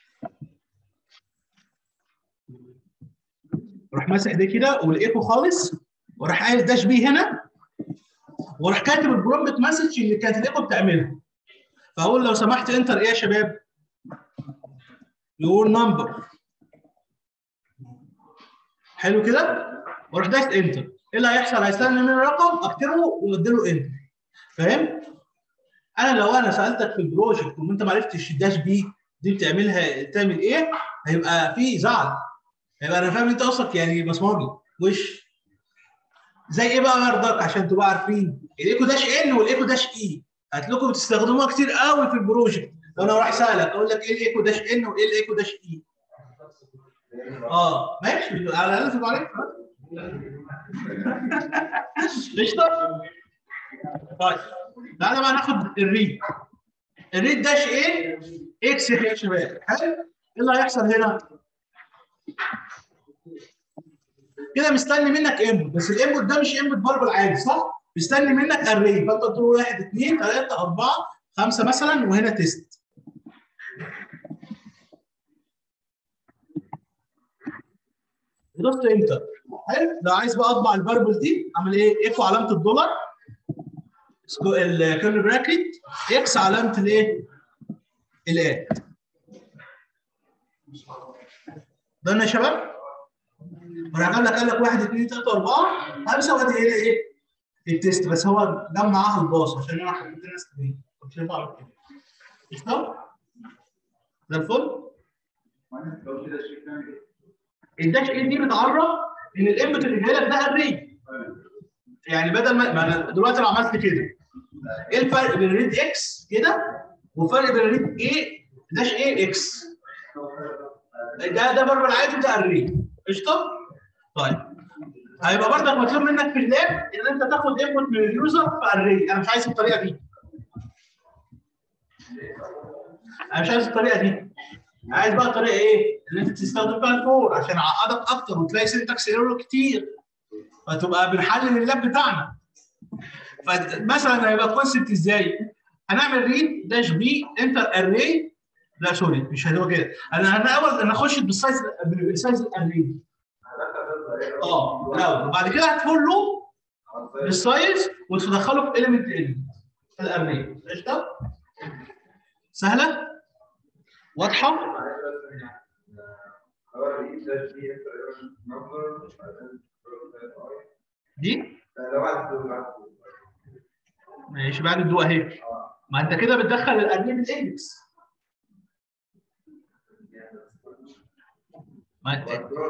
اروح ماسح دي كده والايكو خالص واروح قايل داش بي هنا واروح كاتب البرومبت مسج اللي كانت الايكو بتعمله فاقول لو سمحت انتر ايه يا شباب؟ يور نمبر حلو كده؟ واروح دايس انتر ايه اللي هيحصل؟ هيستنى مني رقم اكتبه واديله انتر فاهم؟ انا لو انا سالتك في البروجكت وانت ما عرفتش الداش بي دي بتعملها تعمل ايه؟ هيبقى في زعل هيبقى انا فاهم انت قصدك يعني بصمجي وش زي ايه بقى برضك عشان تبقوا عارفين الايكو داش ان والايكو داش اي هتلاقوا بتستخدموها كتير قوي في البروجكت لو انا راح اسالك اقول لك ايه الايكو داش ان وايه الايكو داش اي اه ماشي على الاقل تبقى عارف قشطه طيب تعالى بقى ناخد الريد الريد داش ايه اكس يا شباب حلو ايه اللي هيحصل هنا كده مستني منك انبوت بس الانبوت ده مش انبوت فاربل عادي صح؟ مستني منك اري فانت تقول له 1 2 3 4 5 مثلا وهنا تيست دوست انتر حلو لو عايز بقى اطبع الفاربل دي اعمل ايه؟ ايكو علامه الدولار الكيرل براكت اكس علامه الايه؟ الاد ده يا شباب؟ وانا عامل لك قال لك 1 2 3 4 5 وادي هنا ايه؟ التيست بس هو جاب معاها الباص عشان انا حبيت الناس دي كنت شايف اعمل كده قشطه؟ زي الفل؟ الداش ايه دي بتعرف ان الانبوت اللي جاي لك ده الري يعني بدل ما, ما انا دلوقتي لو عملت كده ايه الفرق بين الريد اكس كده والفرق بين الريد ايه داش ايه اكس ده ده برضه العادي ده الري قشطه؟ طيب هيبقى برضك مطلوب منك في اللاب ان انت تاخد انبوت من اليوزر في الري انا مش عايز الطريقه دي انا مش عايز الطريقه دي عايز بقى الطريقه ايه؟ اللي انت تستخدم فيها الفور عشان اعقدك اكتر وتلاقي سنتكس ايرور كتير فتبقى بنحلل اللاب بتاعنا فمثلا هيبقى الكونسيبت ازاي؟ هنعمل ريد داش بي انتر اري لا سوري مش هتبقى كده انا انا اول انا اخش بالسايز بالسايز الاري اه الاول وبعد كده هتقول له بالسايز وتدخله في اليمنت اليمنت في الاري قشطه؟ سهله؟ واضحه؟ دي ماشي بعد الدو اهي ما انت كده بتدخل الاري بالاندكس ما انت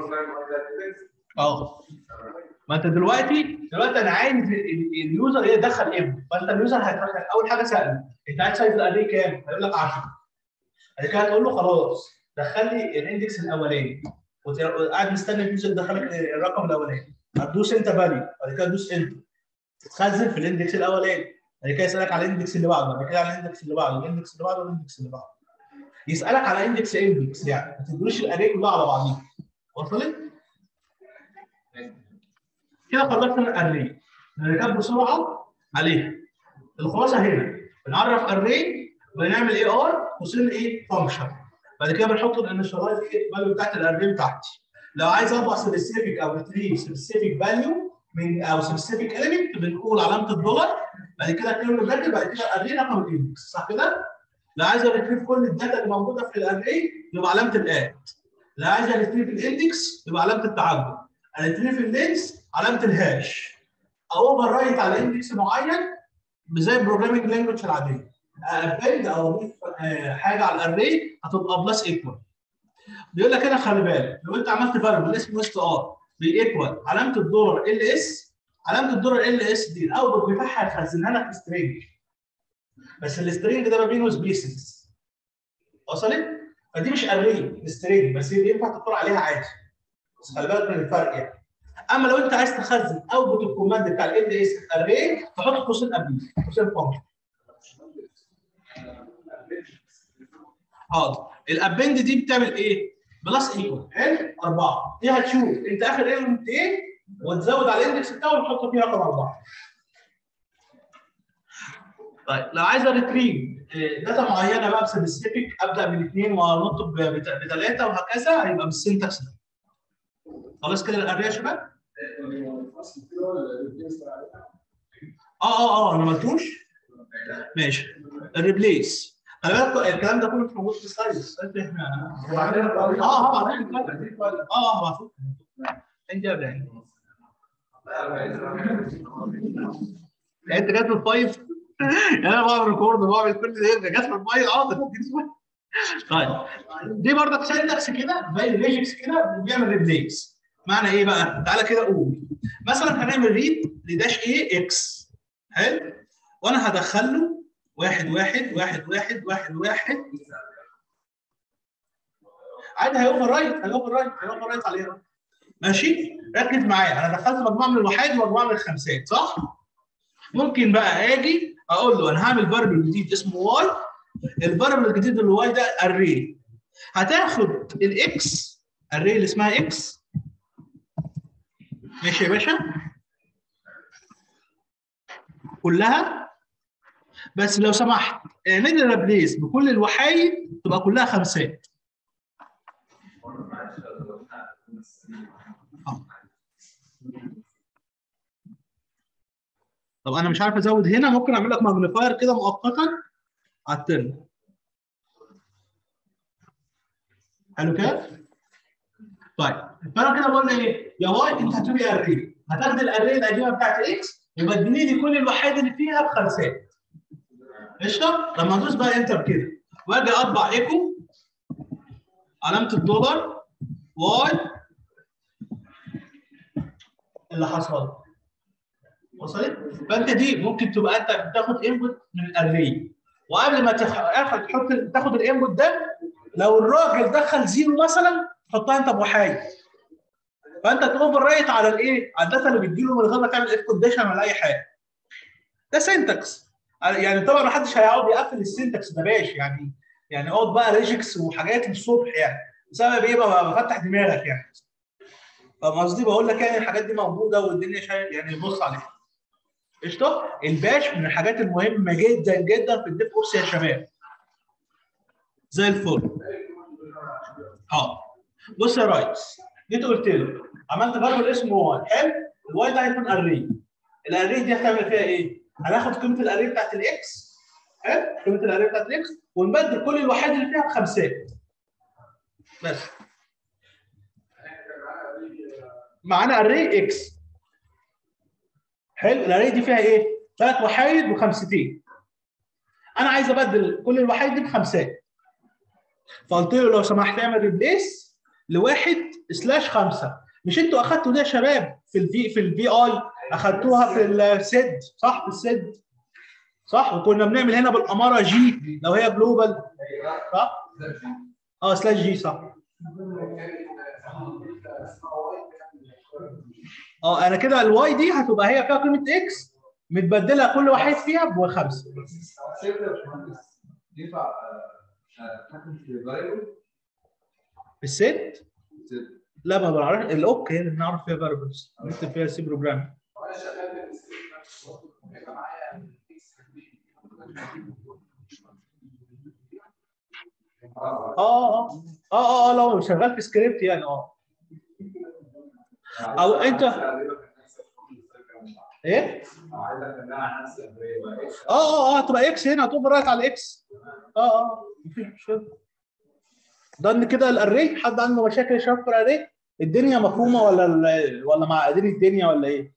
اه ما انت دلوقتي دلوقتي انا عايز اليوزر يدخل ابنه فانت اليوزر هيدخل اول حاجه ساله انت عايز سايز الاري كام؟ هيقول لك 10 بعد كده هتقول له خلاص دخل لي الاندكس الاولاني وقاعد مستني اليوزر يدخل لك الرقم الاولاني هتدوس انت فاليو بعد كده تدوس انت تتخزن في الاندكس الاولاني بعد كده يسالك على الاندكس اللي بعده بعد كده على الاندكس اللي بعده الاندكس اللي بعده والاندكس اللي بعده يسالك على اندكس اندكس يعني ما تدوش الاري كلها على بعضيها وصلت؟ كده خلصنا الاري نركب بسرعه عليها الخلاصه هنا بنعرف اري ونعمل اي ار قوسين ايه فانكشن بعد كده بنحط الانشاليز فاليو بتاعت الاري بتاعتي لو عايز اطبع سبيسيفيك او ريتريف سبيسيفيك فاليو من او سبيسيفيك اليمنت بنقول علامه الدولار بعد كده كلمه براكت بعد كده اري رقم الاندكس صح كده؟ لو عايز اريتريف كل الداتا اللي موجوده في الاري يبقى علامه الاد لو عايز اريتريف الاندكس يبقى علامه التعدد الريتريف اللينس علامه الهاش اوفر رايت على اندكس معين زي البروجرامينج لانجوج العاديه ابند او اضيف آه، حاجه على الاري هتبقى بلس ايكوال بيقول لك هنا خلي بالك لو انت عملت فاريبل اسمه اس ار بايكوال علامه الدولار ال اس علامه الدولار ال اس دي الاوتبوت بتاعها هتخزنها لك في سترينج بس السترينج ده ما بينه سبيسز وصلت؟ فدي مش اري سترينج بس هي ينفع تدخل عليها عادي بس خلي بالك من الفرق يعني اما لو انت عايز تخزن اوتبوت الكوماند بتاع ال اس اري تحط قوسين قبليه قوسين فانكشن حاضر الابند دي بتعمل ايه؟ بلس ايكوال حلو اربعه دي هتشوف انت اخر ايلمنت ايه وتزود على الاندكس بتاعه وتحط فيه رقم اربعه. طيب لو عايز ريتريف داتا معينه بقى بسبيسيفيك ابدا من اثنين وانط بثلاثه وهكذا هيبقى بالسنتكس ده. خلاص كده الاري يا شباب؟ اه اه اه انا ما قلتوش؟ ماشي الريبليس خلي بالك الكلام ده كله مش موجود في سلايدز احنا اه اه بعدين اه اه بعتوه انت يا ابراهيم انت جات في الفايف يعني انا بعمل ريكورد وبعمل كل ده جات في الفايف اه طيب دي برضك سنتكس كده زي الريجكس كده بيعمل ريبليس معنى ايه بقى؟ تعالى كده قول مثلا هنعمل ريد لداش ايه اكس حلو وانا هدخل له واحد واحد واحد واحد واحد واحد عادي هيوفر رايت هيوفر رايت هيوفر رايت عليها ماشي ركز معايا انا دخلت مجموعه من الوحيد ومجموعه من الخمسات صح؟ ممكن بقى اجي اقول له انا هعمل فاربل جديد اسمه واي الفاربل الجديد اللي واي ده اري هتاخد الاكس الري اللي اسمها اكس ماشي يا باشا كلها بس لو سمحت اعمل لي ريبليس بكل الوحايد تبقى كلها خمسات آه. طب انا مش عارف ازود هنا ممكن اعمل لك ماجنيفاير كده مؤقتا على الترم حلو كده؟ طيب فانا كده بقول ايه؟ يا واي انت هتقولي اري هتاخد الاري القديمه بتاعت اكس وبدلي لي كل الوحيد اللي فيها بخمسات قشطه؟ لما ادوس بقى انتر كده واجي اطبع ايكو علامه الدولار واي اللي حصل وصلت؟ فانت دي ممكن تبقى انت بتاخد انبوت من الاري وقبل ما تاخد تحط تاخد الانبوت ده لو الراجل دخل زيرو مثلا تحطها انت بوحايد فانت تاوفر رايت على الايه؟ على الداتا اللي بتجيله من غير ما تعمل اف كونديشن ولا اي حاجه. ده سنتكس يعني طبعا ما حدش هيقعد يقفل السنتكس ده باش يعني يعني اقعد بقى ريجكس وحاجات للصبح يعني بسبب ايه بقى بفتح دماغك يعني. فاهم قصدي؟ بقول لك يعني الحاجات دي موجوده والدنيا شايف يعني بص عليها. قشطه؟ الباش من الحاجات المهمه جدا جدا في الديف اوبس يا شباب. زي الفل. اه بص يا ريس جيت قلت له عملت فاريبل اسمه واي حلو الواي ده هيكون اري الاري دي هتعمل فيها ايه؟ هناخد قيمه الاري بتاعت الاكس حلو قيمه الاري بتاعت الاكس ونبدل كل الوحيد اللي فيها بخمسات بس معانا اري اكس حلو الاري دي فيها ايه؟ ثلاث وحايد وخمستين انا عايز ابدل كل الوحايد دي بخمسات فقلت له لو سمحت اعمل ريبليس لواحد سلاش خمسه مش انتوا اخدتوا دي يا شباب في الفي في الفي اي اخدتوها في السد صح في السد صح وكنا بنعمل هنا بالاماره جي لو هي جلوبال صح اه سلاش جي صح اه انا كده الواي دي هتبقى هي فيها قيمه اكس متبدله كل واحد فيها بخمسه ينفع اتحكم في الفاريبل في الست لا ما بعرف الاوك هي اللي نعرف فيها فاريبلز نكتب فيها سي بروجرام وانا شغال هيبقى معايا اه اه اه اه لو شغال في سكريبت يعني اه أو أنت- ايه عايز اخليها على نفس الفاريبل اه اه اه هتبقى اكس هنا هتبقى رايت على الاكس اه اه مفيش مشكله ده ان كده الاري حد عنده مشاكل يا شباب في الاري الدنيا مفهومه ولا ال- ولا معقدين الدنيا ولا ايه؟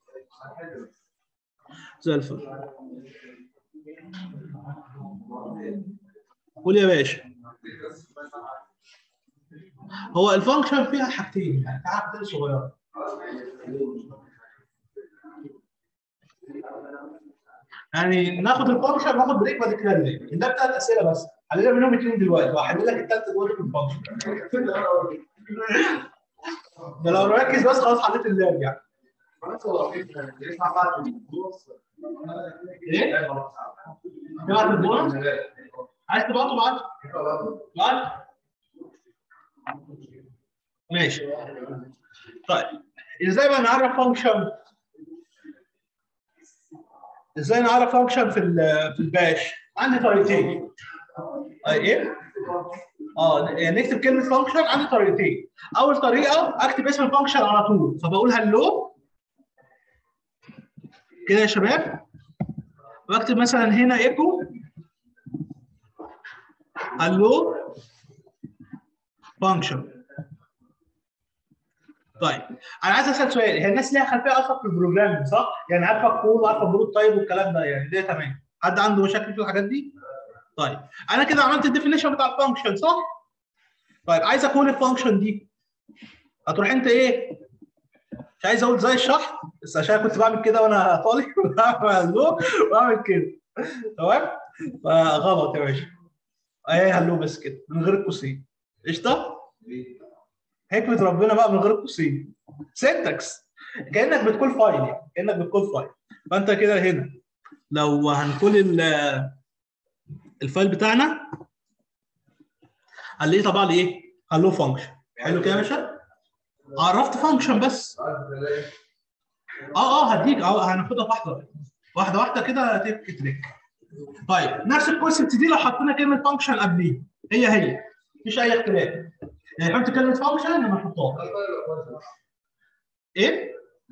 زي الفل قول يا باشا هو الفانكشن فيها حاجتين يعني فيها حاجتين صغيره يعني ناخد الفانكشن ناخد بريك بعد كده نلاقي ده بتاعت اسئله بس حلينا منهم اثنين دلوقتي وهحل لك الثالثه دلوقتي في الفانكشن ده لو ركز بس خلاص حليت اللاب يعني ايه؟ تبعت البونص عايز تبعته بعد بعد ماشي طيب ازاي بقى نعرف فانكشن ازاي نعرف فانكشن في ال- في الباش عندي طريقتين آه، ايه اه يعني نكتب كلمه فانكشن عندي طريقتين اول طريقه اكتب اسم الفانكشن على طول فبقول هلو كده يا شباب واكتب مثلا هنا ايكو هلو فانكشن طيب انا عايز اسال سؤال هي الناس ليها خلفيه اصلا في البروجرامينج صح؟ يعني عارفه الكود وعارفه البروت طيب والكلام ده يعني ده تمام حد عنده مشاكل في الحاجات دي؟ طيب انا كده عملت الديفينيشن بتاع الفانكشن صح؟ طيب عايز اكون الفانكشن دي هتروح انت ايه؟ مش عايز اقول زي الشحن بس عشان كنت بعمل كده وانا طالب بعمل هلو واعمل كده تمام؟ فغلط يا باشا اهي هلو بس كده من غير القوسين قشطه؟ حكمه ربنا بقى من غير القوسين سنتكس كانك بتكون فايل يعني كانك بتكون فايل فانت كده هنا لو هنقول ال- الفايل بتاعنا هنلاقيه طبعا ايه؟ هلو فانكشن حلو كده يا باشا؟ عرفت فانكشن بس اه اه هديك اه هناخدها واحده واحده واحده كده تك تريك طيب نفس الكونسبت دي لو حطينا كلمه فانكشن قبليه هي هي مفيش اي اختلاف يعني حط كلمه فانكشن لما نحطها ايه؟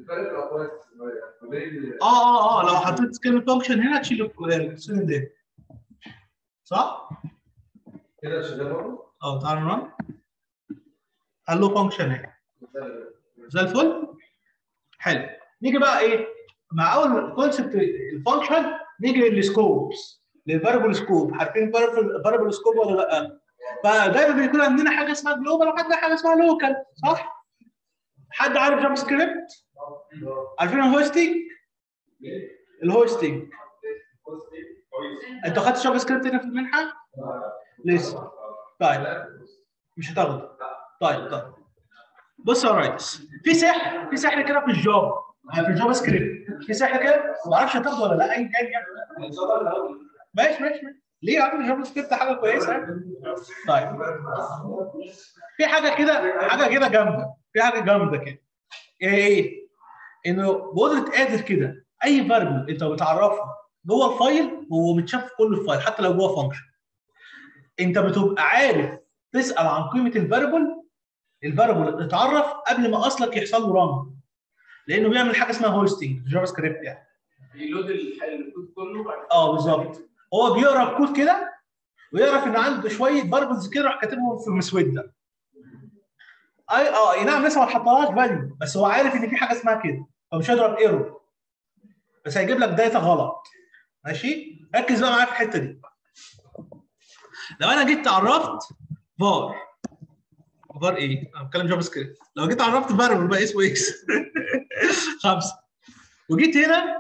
اه اه اه لو حطيت كلمه فانكشن هنا تشيل القوسين ده صح؟ كده شغال برضه؟ اه تعال نرن هلو فانكشن اهي زي الفل حلو نيجي بقى ايه مع اول كونسبت الفانكشن نيجي للسكوبس للفاريبل سكوب عارفين فاريبل سكوب ولا لا فدايما بيكون عندنا حاجه اسمها جلوبال وعندنا حاجه اسمها لوكال صح حد عارف جافا سكريبت عارفين الهوستنج الهوستنج انت خدت جافا سكريبت هنا في المنحه لسه طيب مش هتاخده طيب طيب بص يا ريس في سحر في سحر كده في الجافا في الجافا سكريبت في سحر كده ما اعرفش هتاخده ولا لا اي كان يعني ماشي ماشي ماشي. ليه يا عم الجافا سكريبت حاجه كويسه طيب في حاجه كده حاجه كده جامده في حاجه جامده كده ايه ايه انه بقدره قادر كده اي فاريبل انت بتعرفه جوه الفايل هو متشاف في كل الفايل حتى لو جوه فانكشن انت بتبقى عارف تسال عن قيمه الفاريبل الفاريبل اتعرف قبل ما اصلك يحصل له رن لانه بيعمل حاجه اسمها هوستنج في جافا سكريبت يعني بيلود الكود كله بعد اه بالظبط هو بيقرا الكود كده ويعرف ان عنده شويه فاريبلز كده راح كاتبهم في مسوده اي اه اي نعم لسه ما حطهاش فاليو بس هو عارف ان في حاجه اسمها كده فمش هيضرب ايرور بس هيجيب لك داتا غلط ماشي ركز بقى معايا في الحته دي لو انا جيت عرفت فار فار ايه؟ انا بتكلم جافا سكريبت لو جيت عرفت فاريبل بقى اسمه اكس خمسه وجيت هنا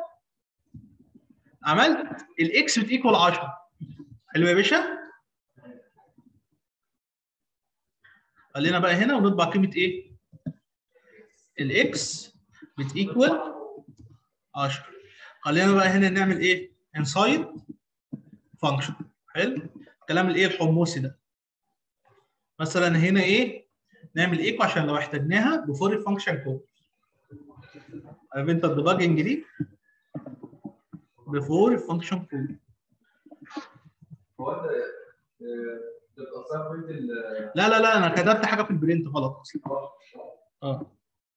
عملت الاكس بتيكوال 10 حلو يا باشا خلينا بقى هنا ونطبع قيمه ايه؟ الاكس بتيكوال 10 خلينا بقى هنا نعمل ايه؟ انسايد فانكشن حلو الكلام الايه الحمصي ده مثلا هنا ايه؟ نعمل ايكو عشان لو احتاجناها بفور الفانكشن كود عارف انت الديباجنج دي بفور الفانكشن كود هو انت آه، تبقى صاحب انت ال لا لا لا انا كتبت حاجه في البرنت غلط اصلا اه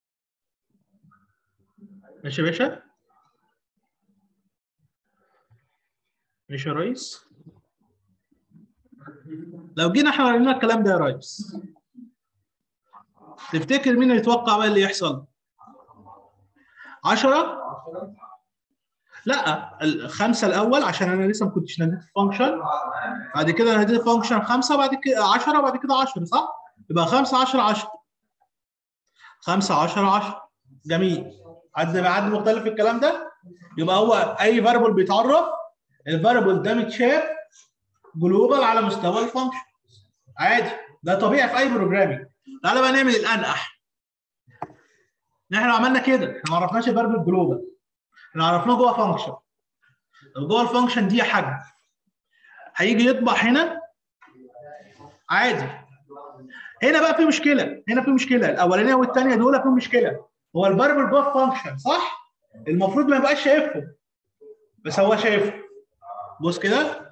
ماشي يا باشا ماشي يا ريس لو جينا احنا عملنا الكلام ده يا ريس تفتكر مين اللي يتوقع بقى اللي يحصل 10 لا الخمسه الاول عشان انا لسه ما كنتش ناديت الفانكشن بعد كده ناديت الفانكشن خمسه بعد كده 10 بعد كده 10 صح؟ يبقى 5 10 10 5 10 10 جميل حد حد مختلف في الكلام ده؟ يبقى هو اي فاريبل بيتعرف الفاريبل ده متشاف جلوبال على مستوى الفانكشن عادي ده طبيعي في اي بروجرامينج تعالى بقى نعمل الانقح احنا لو عملنا كده احنا ما عرفناش الفاريبل جلوبال احنا عرفناه جوه فانكشن طب جوه الفانكشن دي حجم هيجي يطبع هنا عادي هنا بقى في مشكله هنا في مشكله الاولانيه والثانيه دول في مشكله هو الفاريبل جوه الفانكشن صح المفروض ما يبقاش شايفهم بس هو شايفه بص كده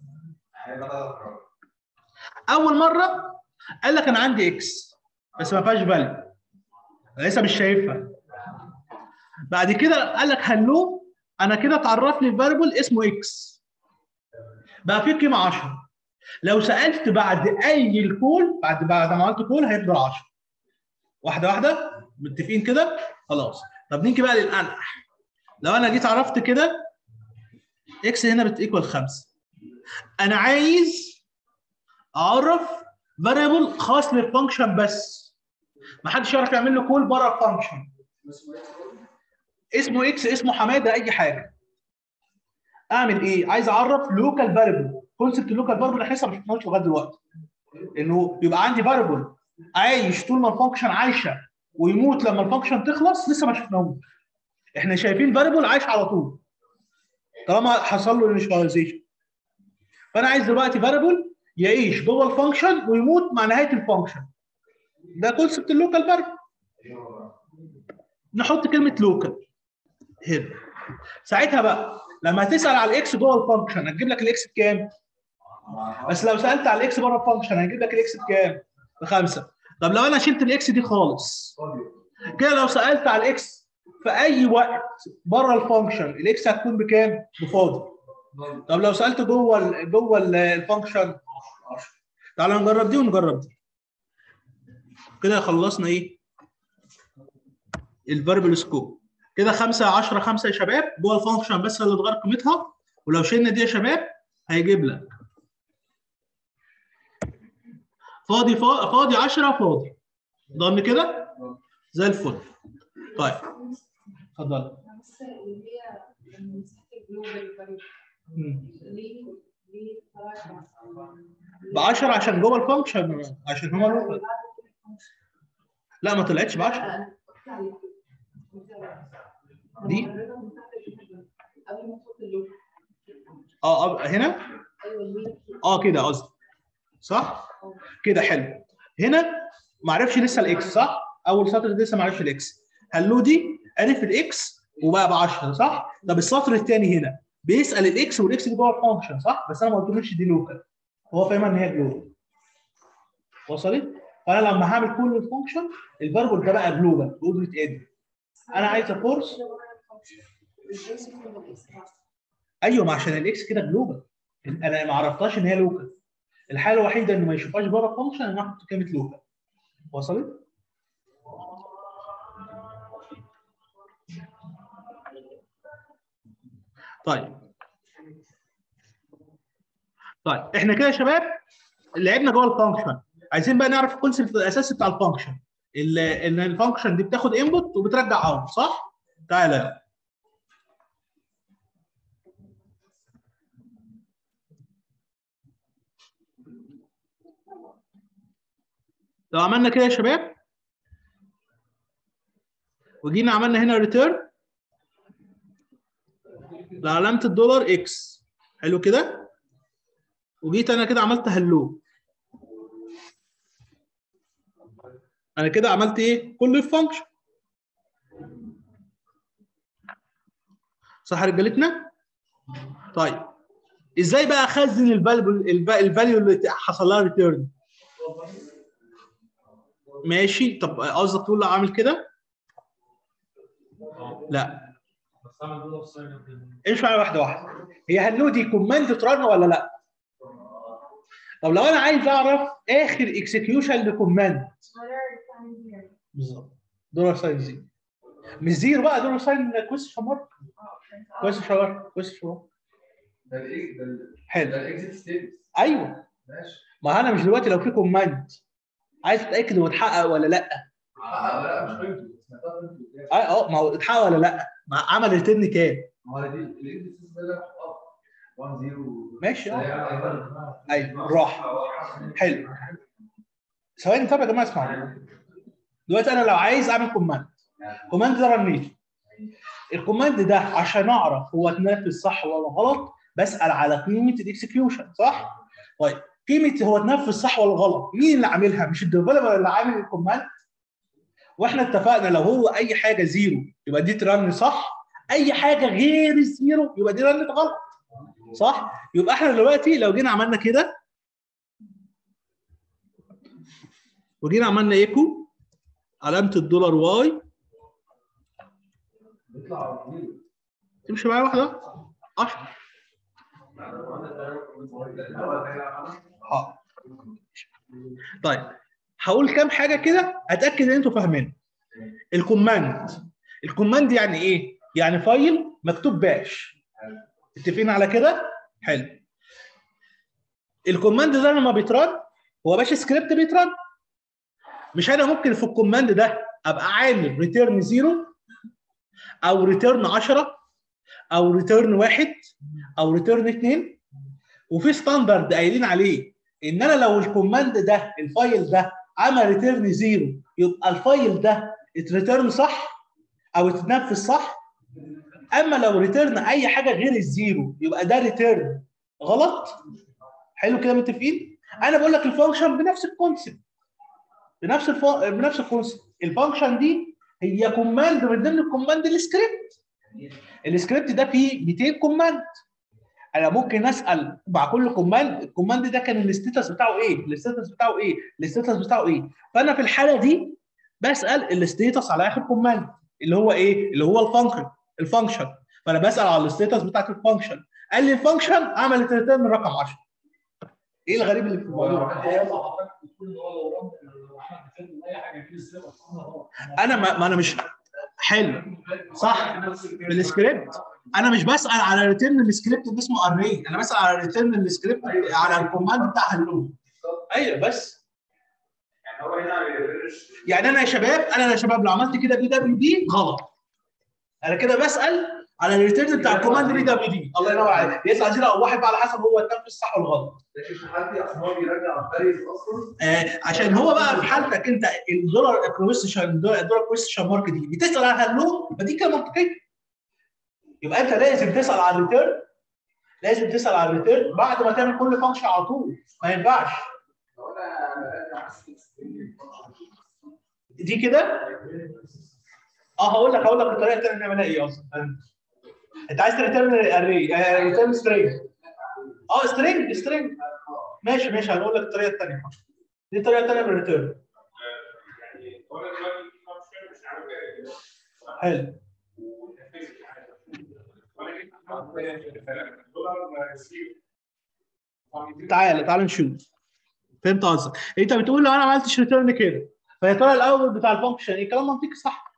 اول مره قال لك انا عندي اكس بس ما فيهاش فاليو لسه مش شايفها بعد كده قال لك هلو انا كده اتعرف لي فاريبل اسمه اكس بقى فيه قيمه 10 لو سالت بعد اي الكول بعد بعد ما عملت كول هيفضل 10 واحده واحده متفقين كده خلاص طب نيجي بقى للانقح لو انا جيت عرفت كده اكس هنا بتيكوال 5 انا عايز اعرف فاريبل خاص للفانكشن بس ما حدش يعرف يعمل له كول بره الفانكشن اسمه اكس اسمه حماده اي حاجه اعمل ايه عايز اعرف لوكال فاريبل كونسبت اللوكال فاريبل احنا لسه ما شفناهوش لغايه دلوقتي انه يبقى عندي فاريبل عايش طول ما الفانكشن عايشه ويموت لما الفانكشن تخلص لسه ما شفناهوش احنا شايفين فاريبل عايش على طول طالما حصل له انيشاليزيشن فانا عايز دلوقتي فاريبل يعيش جوه الفانكشن ويموت مع نهايه الفانكشن ده كونسبت اللوكال فاريبل نحط كلمه لوكال هنا ساعتها بقى لما تسال على الاكس جوه الفانكشن هتجيب لك الاكس بكام؟ بس لو سالت على الاكس بره الفانكشن هيجيب لك الاكس بكام؟ بخمسه طب لو انا شلت الاكس دي خالص كده لو سالت على الاكس في اي وقت بره الفانكشن الاكس هتكون بكام؟ بفاضي طب لو سالت جوه ال جوه ال- الفانكشن تعالى نجرب دي ونجرب دي كده خلصنا ايه؟ الفاريبل سكوب كده 5 10 5 يا شباب جوه الفانكشن بس اللي اتغير قيمتها ولو شلنا دي يا شباب هيجيب لك فاضي فا- فاضي 10 فاضي ضمن كده زي الفل طيب اتفضل بس اللي هي مساحه الجلوبال فاليو مم. ليه ليه طلعت ب 10 عشان جوه الفانكشن عشان هو لوكال لا ما طلعتش ب 10 دي؟ قبل ما تحط اللوك اه اه هنا ايوه ليه اه كده قصدي صح كده حلو هنا ما عرفش لسه الاكس صح اول سطر ده لسه ما عرفش الاكس هلو دي عرف الاكس وبقى ب 10 صح طب السطر الثاني هنا بيسال الاكس والاكس دي جوه الفانكشن صح بس انا ما قلتلوش دي لوكال هو فاهمها ان هي جلوبال وصلت فانا لما هعمل كل الفانكشن الفاربل ده بقى جلوبال بقدره ادي انا عايز افورس ايوه ما عشان الاكس كده جلوبال انا ما عرفتهاش ان هي لوكال الحاله الوحيده ان ما يشوفهاش بره الفانكشن ان انا احط كلمه لوكال وصلت؟ طيب طيب احنا كده يا شباب لعبنا جوه الفانكشن عايزين بقى نعرف الكونسيبت الاساسي بتاع الفانكشن ال- ان الفانكشن دي بتاخد انبوت وبترجع اوت صح؟ تعالى يلا. لو عملنا كده يا شباب وجينا عملنا هنا ريتيرن لعلامه الدولار اكس حلو كده وجيت انا كده عملت هلو انا كده عملت ايه كل الفانكشن صح يا رجالتنا طيب ازاي بقى اخزن الفاليو الفاليو اللي حصل لها ريتيرن ماشي طب قصدك تقول له عامل كده لا بس اعمل دولار ساين امشي معايا واحده واحده هي هلو دي كوماند ترن ولا لا طب لو انا عايز اعرف اخر اكسكيوشن لكوماند بالظبط دولار ساين زيرو مش زيرو بقى دولار ساين كويستشن مارك كويستشن مارك كويستشن مارك ده الايه ده ال- حلو ده الاكزيت ستيتس ايوه ماشي ما انا مش دلوقتي لو في كوماند عايز تتاكد هو اتحقق ولا لا اه لا مش قيمته سمعتها قيمته اه اه ما هو اتحقق ولا لا ما عمل ريتيرن كام ما هو دي الاكزيت ستيتس ده لا 1 0 ماشي اه ايوه راح حلو ثواني طب يا جماعه اسمعوا دلوقتي انا لو عايز اعمل كوماند كوماند ده رنيت الكوماند ده عشان اعرف هو اتنفذ صح ولا غلط بسال على قيمه الاكسكيوشن صح؟ طيب قيمه هو اتنفذ صح ولا غلط مين اللي عاملها مش الديفلوبر اللي عامل الكوماند واحنا اتفقنا لو هو اي حاجه زيرو يبقى دي ترن صح اي حاجه غير الزيرو يبقى دي رنت غلط صح يبقى احنا دلوقتي لو جينا عملنا كده وجينا عملنا ايكو علامه الدولار واي بيطلع زيرو تمشي معايا واحده 10 اه طيب هقول كام حاجه كده اتاكد ان انتوا فاهمين الكوماند الكوماند يعني ايه يعني فايل مكتوب باش متفقين على كده حلو الكوماند ده لما بيترن هو باش سكريبت بيترن مش انا ممكن في الكوماند ده ابقى عامل ريتيرن زيرو او ريتيرن 10 او ريتيرن واحد او ريتيرن اثنين وفي ستاندرد قايلين عليه ان انا لو الكوماند ده الفايل ده عمل ريتيرن زيرو يبقى الفايل ده اتريتيرن صح او اتنفذ صح اما لو ريتيرن اي حاجه غير الزيرو يبقى ده ريتيرن غلط حلو كده متفقين انا بقول لك الفانكشن بنفس الكونسيبت بنفس الف... بنفس الكونسيبت الفانكشن دي هي كوماند من ضمن الكوماند السكريبت السكريبت ده فيه 200 كوماند انا ممكن اسال مع كل كوماند الكوماند ده كان الستاتس بتاعه ايه الستاتس بتاعه ايه الستاتس بتاعه ايه فانا في الحاله دي بسال الستاتس على اخر كوماند اللي هو ايه اللي هو الفانكشن الفانكشن فانا بسال على الستاتس بتاعت الفانكشن قال لي الفانكشن عملت ريتيرن رقم 10 ايه الغريب اللي في الموضوع انا ما, ما انا مش حلو صح بالسكريبت انا مش بسال على ريتيرن السكريبت اللي اسمه اري انا بسال على ريتيرن السكريبت على الكوماند بتاع هلو ايوه بس يعني هو هنا ما بيقدرش يعني انا يا شباب انا يا شباب لو عملت كده بي دبليو دي غلط انا كده بسال على الريتيرن بتاع الكوماند بي دبليو دي الله ينور عليك يطلع زيرو او واحد بقى على حسب هو اتنفذ صح ولا غلط لكن في حالتي اصل هو بيرجع الفاريز اصلا آه عشان هو بقى في حالتك انت الدولار كويستشن الدولار كويستشن مارك دي بتسال على هلو يبقى دي كده منطقيه يبقى انت لازم تسال على الريتيرن لازم تسال على الريتيرن بعد ما تعمل كل فانكشن على طول ما ينفعش لو انا برجع دي كده اه هقول لك هقول لك الطريقه الثانيه نعملها ايه اصلا انت عايز تريتيرن اري ريتيرن سترينج اه سترينج سترينج ماشي ماشي هنقول لك الطريقه الثانيه دي الطريقه الثانيه من الريتيرن يعني هو انا دلوقتي في فانكشن مش عارف ايه حلو تعالى تعالى نشوف فهمت قصدك انت بتقول لو انا ما عملتش ريتيرن كده فيا ترى الاول بتاع الفانكشن ايه كلام منطقي صح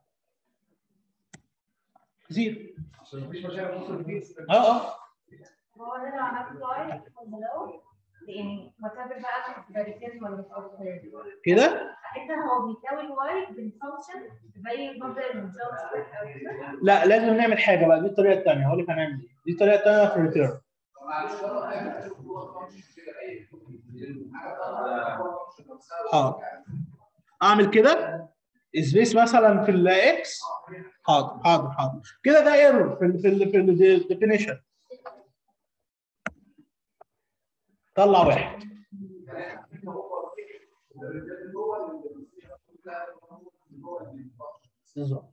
زيرو عشان مفيش مشاكل ممكن فيه اه اه هو انا لو عملت لايك لو يعني وات ايفر بقى ده ريتيرن ولا مش ريتيرن كده انت هو بيساوي الواي بالفانكشن زي مبدا الجوب لا لازم نعمل حاجه بقى دي الطريقه الثانيه هقول لك هنعمل ايه دي الطريقه الثانيه في الريتيرن معلش بقى اعمل جوه الفانكشن كده ايه حاضر اعمل كده سبيس مثلا في الاكس حاضر حاضر حاضر كده ده ايرور في ال في ال في الديفينيشن طلع واحد بالظبط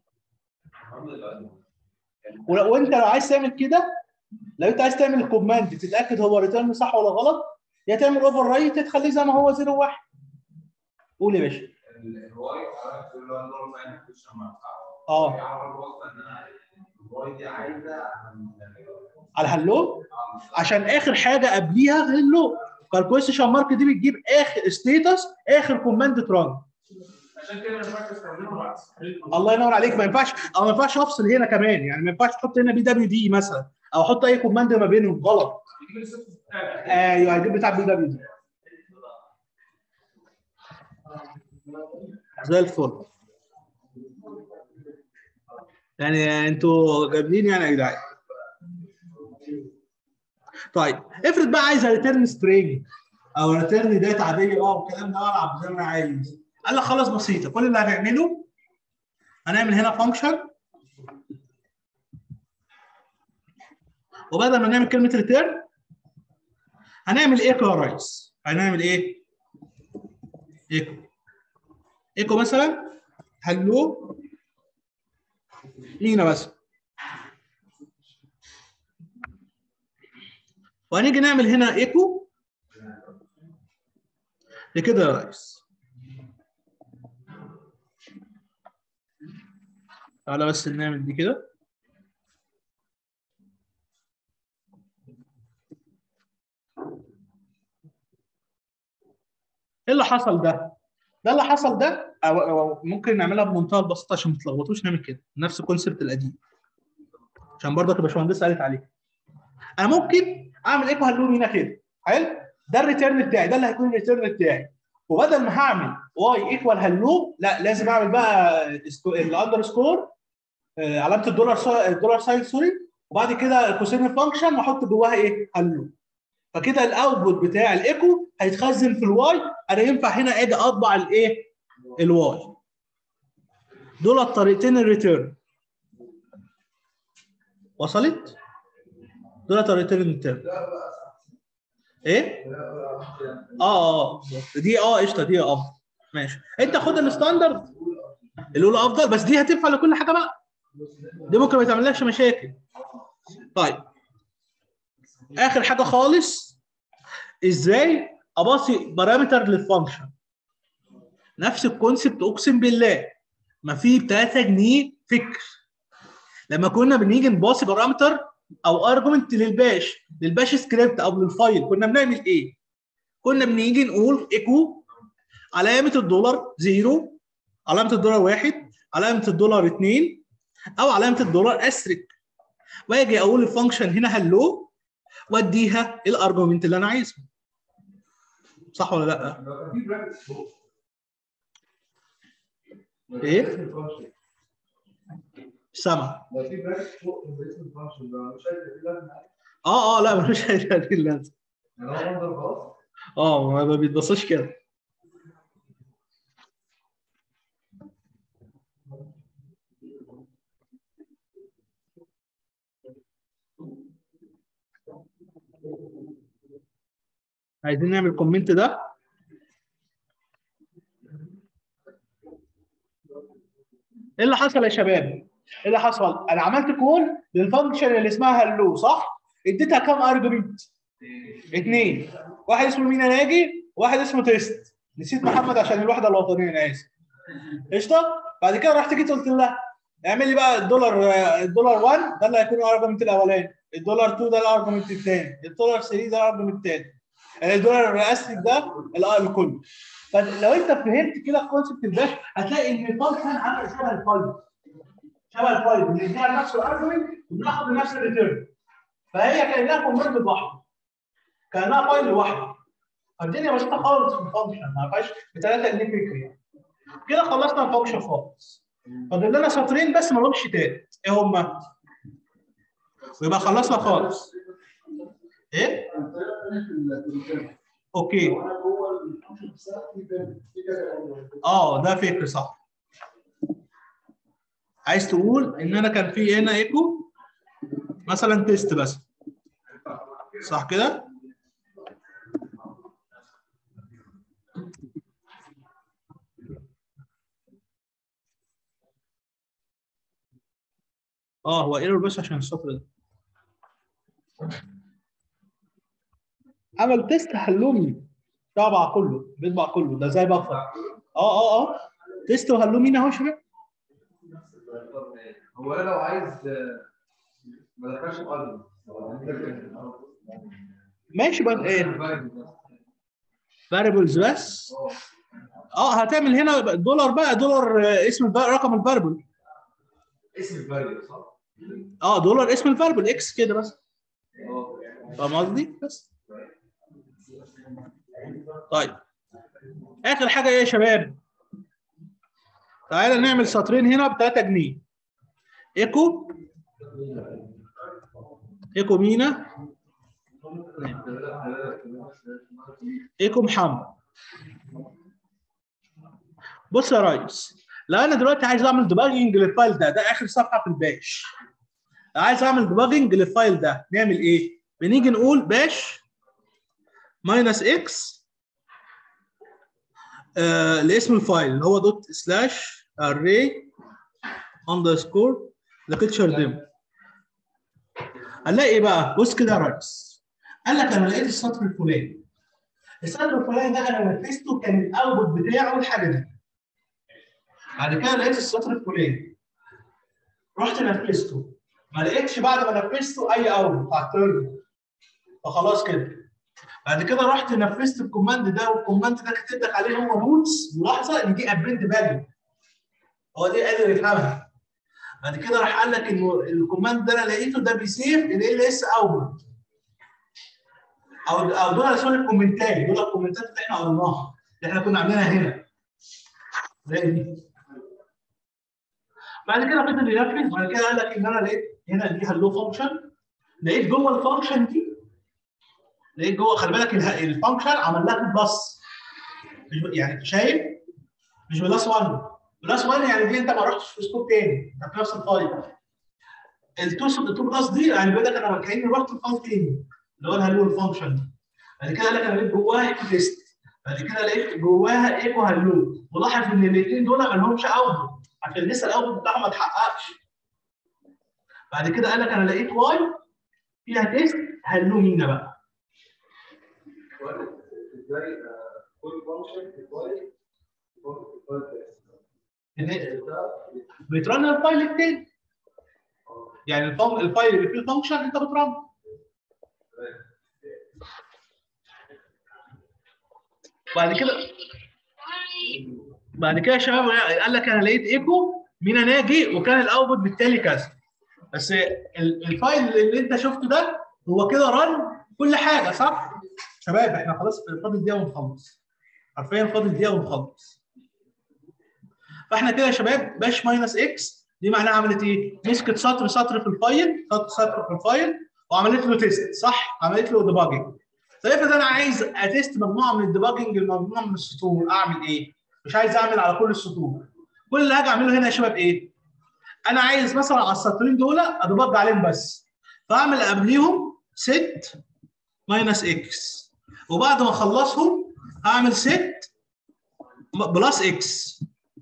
ولو انت لو عايز تعمل كده لو انت عايز تعمل الكوماند تتاكد هو ريتيرن صح ولا غلط يا تعمل اوفر رايت تخليه زي ما هو 0 1 قول يا باشا الواي عرفت اللي هو النور ساين كويشن مارك اه يعرف الوقت ان انا الواي دي عايزه على هلو عشان اخر حاجه قبليها هلو فالكويستشن مارك دي بتجيب اخر ستيتس اخر كوماند ران عشان كده ما ينفعش تستخدمه بعد تحليل الله ينور عليك ما ينفعش او ما ينفعش افصل هنا كمان يعني ما ينفعش احط هنا بي دبليو دي مثلا او احط اي كوماند ما بينهم غلط يجيب الست بتاعك ايوه هجيب بتاع بي دبليو دي زي الفل يعني انتوا جامدين يعني يا جدعان طيب افرض بقى عايز ريتيرن سترينج او ريتيرن داتا عاديه اه والكلام ده العب زي ما انا عايز قال لك خلاص بسيطه كل اللي هنعمله هنعمل هنا فانكشن وبدل ما نعمل كلمه ريتيرن هنعمل ايكو يا ريس هنعمل ايه؟ ايكو ايكو مثلا هلو مينا بس وهنيجي نعمل هنا ايكو لكده يا ريس تعالى بس نعمل دي كده ايه اللي حصل ده؟ ده اللي حصل ده أو, أو ممكن نعملها بمنتهى البساطه عشان ما تتلخبطوش نعمل كده نفس الكونسيبت القديم عشان برضك الباشمهندس قالت عليه انا ممكن اعمل ايكو هلو هنا كده حلو ده الريتيرن بتاعي ده اللي هيكون الريتيرن بتاعي وبدل ما هعمل واي ايكوال هلو لا لازم اعمل بقى الاندر سكور علامه الدولار سا- الدولار ساين سوري وبعد كده الكوسين فانكشن واحط جواها ايه هلو فكده الاوتبوت بتاع الايكو هيتخزن في الواي انا ينفع هنا اجي اطبع الايه الواي دول الطريقتين الريتيرن وصلت دول طريقتين الريتيرن ايه اه اه دي اه قشطه دي افضل ماشي انت خد الستاندرد الاولى افضل بس دي هتنفع لكل حاجه بقى دي ممكن ما تعملكش مشاكل طيب اخر حاجه خالص ازاي اباصي بارامتر للفانكشن نفس الكونسبت اقسم بالله ما في ب 3 جنيه فكر لما كنا بنيجي نباصي بارامتر او ارجمنت للباش للباش سكريبت او للفايل كنا بنعمل ايه؟ كنا بنيجي نقول ايكو علامه الدولار زيرو علامه الدولار واحد علامه الدولار اثنين او علامه الدولار استريك واجي اقول الفانكشن هنا هلو واديها الارجمنت اللي انا عايزه صح ولا لا؟ لو كان في براكتس فوق إيه؟ اسم الفانكشن. سمع لو في براكتس فوق باسم الفانكشن ده مش عارف ايه لازم اه اه لا ملوش اي تأثير لازم يعني هو منظر خلاص اه ما ما بيتبصش كده عايزين نعمل كومنت ده ايه اللي حصل يا شباب؟ ايه اللي حصل؟ انا عملت كول للفانكشن اللي اسمها هلو صح؟ اديتها كام ارجمنت؟ اثنين واحد اسمه مينا ناجي وواحد اسمه تيست نسيت محمد عشان الوحده الوطنيه انا اسف قشطه بعد كده رحت جيت قلت لها اعمل لي بقى الدولار الدولار 1 ده اللي هيكون الارجمنت الاولاني الدولار 2 ده الارجمنت الثاني الدولار 3 ده الارجمنت الثاني الدولار الاسلك ده الار الكل فلو انت فهمت كده كونسبت الباش هتلاقي ان الفانكشن عامل شبه الفايل شبه الفايل بنديها نفس الارجمنت وبناخد نفس الريتيرن فهي كانها كومبيرد لوحده كانها فايل لوحده فالدنيا بسيطه خالص في الفانكشن ما فيهاش بثلاثه جنيه فكر يعني كده خلصنا الفانكشن خالص فاضل لنا سطرين بس ما لهمش شتات ايه هما؟ ويبقى خلصنا خالص ايه؟ اوكي اه ده فكر صح عايز تقول ان انا كان في هنا ايكو مثلا تيست بس صح كده؟ اه هو ايرور بس عشان السطر ده عمل تيست هلومي طبع كله بيطبع كله ده زي بفر اه اه اه تيست وهلومي اهو يا شباب هو انا لو عايز آه، ما دخلش الارض ماشي بقى ايه فاريبلز بس اه هتعمل هنا دولار بقى دولار آه، اسم الب- رقم الفاريبل اسم الفاريبل صح؟ اه دولار اسم الفاريبل اكس كده بس اه فاهم قصدي؟ بس طيب اخر حاجه ايه يا شباب؟ تعالى نعمل سطرين هنا ب 3 جنيه ايكو ايكو مينا ايكو محمد بص يا ريس لو انا دلوقتي عايز اعمل ديباجنج للفايل ده ده اخر صفحه في الباش لو عايز اعمل ديباجنج للفايل ده نعمل ايه؟ بنيجي نقول باش ماينس اكس آه لاسم الفايل اللي هو دوت سلاش اري اندرسكور لكتشر ديم هنلاقي ايه بقى؟ بص كده يا ريس قال لك انا لقيت السطر الفلاني السطر الفلاني ده انا نفذته كان الاوتبوت بتاعه الحاجه دي بعد كده لقيت السطر الفلاني رحت نفذته ما لقيتش بعد ما نفذته اي اوتبوت بتاع الترم فخلاص كده بعد كده رحت نفذت الكوماند ده والكوماند ده كاتب لك عليه هو نوتس ملاحظه ان دي ابرنت فاليو هو دي قادر يفهمها بعد كده راح قال لك انه الكوماند ده انا لقيته ده بيسيف ال ال اس اوتبوت او او دول سوري الكومنتات دول الكومنتات اللي احنا قريناها اللي احنا كنا عاملينها هنا زي دي بعد كده فضل ينفذ بعد كده قال لك ان انا لقيت هنا دي هلو فانكشن لقيت جوه الفانكشن دي لقيت جوه خلي بالك اله- الفانكشن عمل لها بلس مش ب- يعني شايف مش بلس 1 بلس 1 يعني دي انت ما رحتش في سكوب تاني انت في نفس الفايل التو التو بلس دي يعني بيقول لك انا كاني رحت الفايل تاني اللي هو الهلو الفانكشن دي بعد كده قال لك انا لقيت جواها ايكو تيست بعد كده لقيت جواها ايكو هلو ولاحظ ان الاثنين دول ما لهمش اوتبوت عشان لسه الاوتبوت بتاعهم ما اتحققش بعد كده قال لك انا لقيت واي فيها تيست هلو مينا بقى ازاي كل فانكشن في الفايل بترن الفايل التاني يعني الفايل الفايل اللي فيه الفانكشن انت بترن بعد كده بعد كده يا شباب قال لك انا لقيت ايكو مينا ناجي وكان الاوتبوت بالتالي كذا بس ال- الفايل اللي انت شفته ده هو كده رن كل حاجه صح؟ شباب احنا خلاص فاضل دقيقه ونخلص حرفيا فاضل دقيقه ونخلص فاحنا كده يا شباب باش ماينس اكس دي معناها عملت ايه؟ مسكت سطر سطر في الفايل سطر سطر في الفايل وعملت له تيست صح؟ عملت له ديباجنج طيب افرض انا عايز اتست مجموعه من الديباجنج المجموعه من السطور اعمل ايه؟ مش عايز اعمل على كل السطور كل اللي هاجي اعمله هنا يا شباب ايه؟ انا عايز مثلا على السطرين دول اديباج عليهم بس فاعمل قبليهم ست ماينس اكس وبعد ما اخلصهم هعمل ست بلس اكس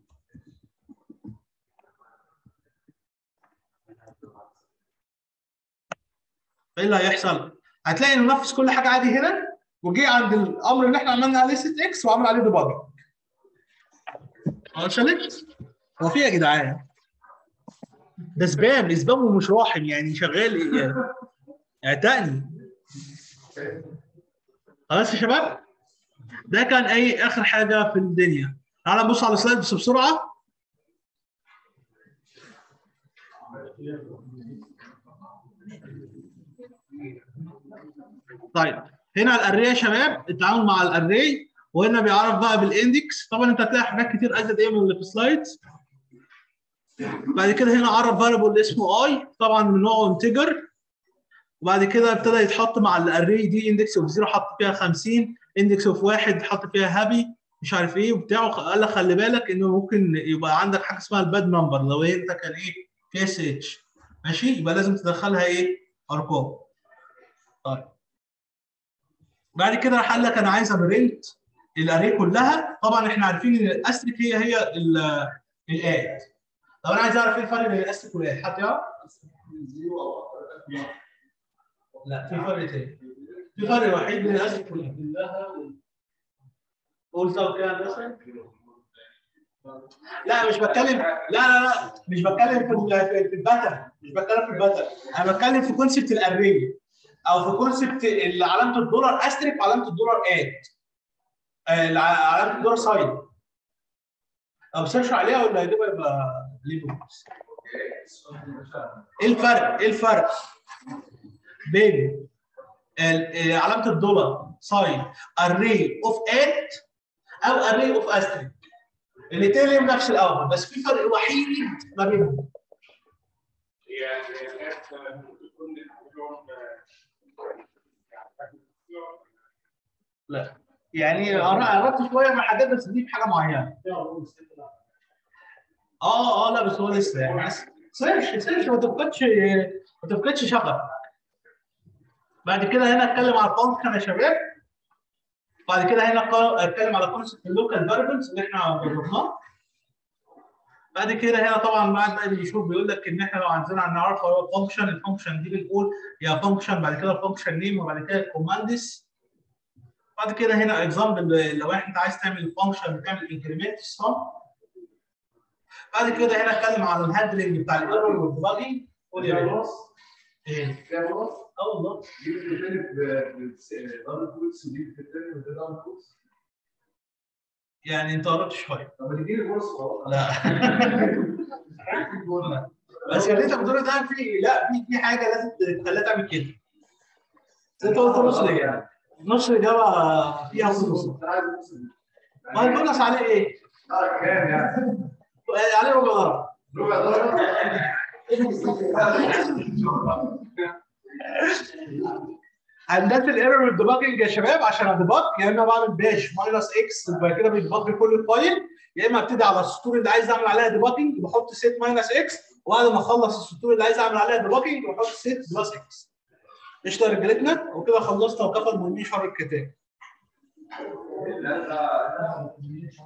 ايه اللي هيحصل؟ هتلاقي انه نفذ كل حاجه عادي هنا وجي عند الامر اللي احنا عملنا عليه ست اكس وعمل عليه ديباج وصلت؟ هو في إيه يا جدعان؟ ده سبام سبام ومش راحم يعني شغال يعني اعتقني خلاص يا شباب؟ ده كان اي اخر حاجه في الدنيا تعال نبص على السلايد بس بسرعه طيب هنا الاري يا شباب التعامل مع الاري وهنا بيعرف بقى بالاندكس طبعا انت هتلاقي حاجات كتير ازيد ايه من اللي في السلايدز بعد كده هنا عرف فاريبل اسمه اي طبعا من نوعه انتجر وبعد كده ابتدى يتحط مع الاري دي اندكس اوف 0 حط فيها 50 اندكس اوف 1 حط فيها هابي مش عارف ايه وبتاع قال لك خلي بالك انه ممكن يبقى عندك حاجه اسمها الباد نمبر لو هي انت كان ايه في اس اتش ماشي يبقى لازم تدخلها ايه ارقام طيب بعد كده راح قال لك انا عايز ابرنت الاري كلها طبعا احنا عارفين ان الاستريك هي هي ال- الاد طب انا عايز اعرف ايه الفرق بين الاستريك والاد حد يعرف؟ لا في فرق تاني في فرق وحيد بين الاستريك والاد قول طب كده هندسه لا مش بتكلم لا لا لا مش بتكلم في ال- في في الباترن مش بتكلم في الباترن انا بتكلم في كونسبت الاري او في كونسبت اللي علامه الدولار استريك وعلامه الدولار اد آه، الع- علامه الدور ساين او سيرش عليها ولا هيجيبها يبقى ليه بوكس ايه الفرق؟ ايه الفرق بين ال- آه، علامه الدولار ساين اري اوف ات او اري اوف استريك الاثنين ليهم نفس الاول بس في فرق وحيد ما بينهم هي الناس ممكن تكون كلهم لا يعني انا قربت شويه من الحاجات بس دي في حاجه معينه اه اه لا بس هو لسه يعني بس سيرش سيرش ما تفقدش ما تفقدش شغف بعد كده هنا اتكلم على الفانكشن يا شباب بعد كده هنا ق- اتكلم على كونسبت اللوكال فاريبلز اللي احنا جربناه بعد كده هنا طبعا بعد ما بيشوف بيقول لك ان احنا لو عايزين نعرف هو فانكشن الفانكشن دي بنقول يا فانكشن بعد كده الفانكشن نيم وبعد كده الكوماندس بعد كده هنا اكزامبل لو انت عايز تعمل فانكشن بتعمل انكريمنت صم بعد كده هنا اتكلم على الهاندلنج بتاع الايرور والديباجنج قول يا باشا ايه فاهم خلاص؟ اه والله دي بتتكلم بدبل كوتس ودي بتتكلم بدبل كوتس يعني انت قربت شويه طب ما تديني فرصه خلاص لا بس يا ريت بتقول ده في لا في في حاجه لازم تخليها تعمل كده بس انت قلت نص الاجابه نص الاجابه فيها بونص انا عايز نص ما البونص عليه ايه؟ اه كام يعني؟ عليه ربع ضرب ربع درجه هندسه الايرور والديباجنج يا شباب عشان اديباج يا اما بعمل باش ماينس اكس وبعد كده بيديباج كل الفايل يا اما ابتدي على السطور اللي عايز اعمل عليها ديباجنج بحط سيت ماينس اكس وبعد ما اخلص السطور اللي عايز اعمل عليها ديباجنج بحط سيت بلس اكس قشطه يا رجالتنا وكده خلصنا وكفى المهمين شر الكتاب لا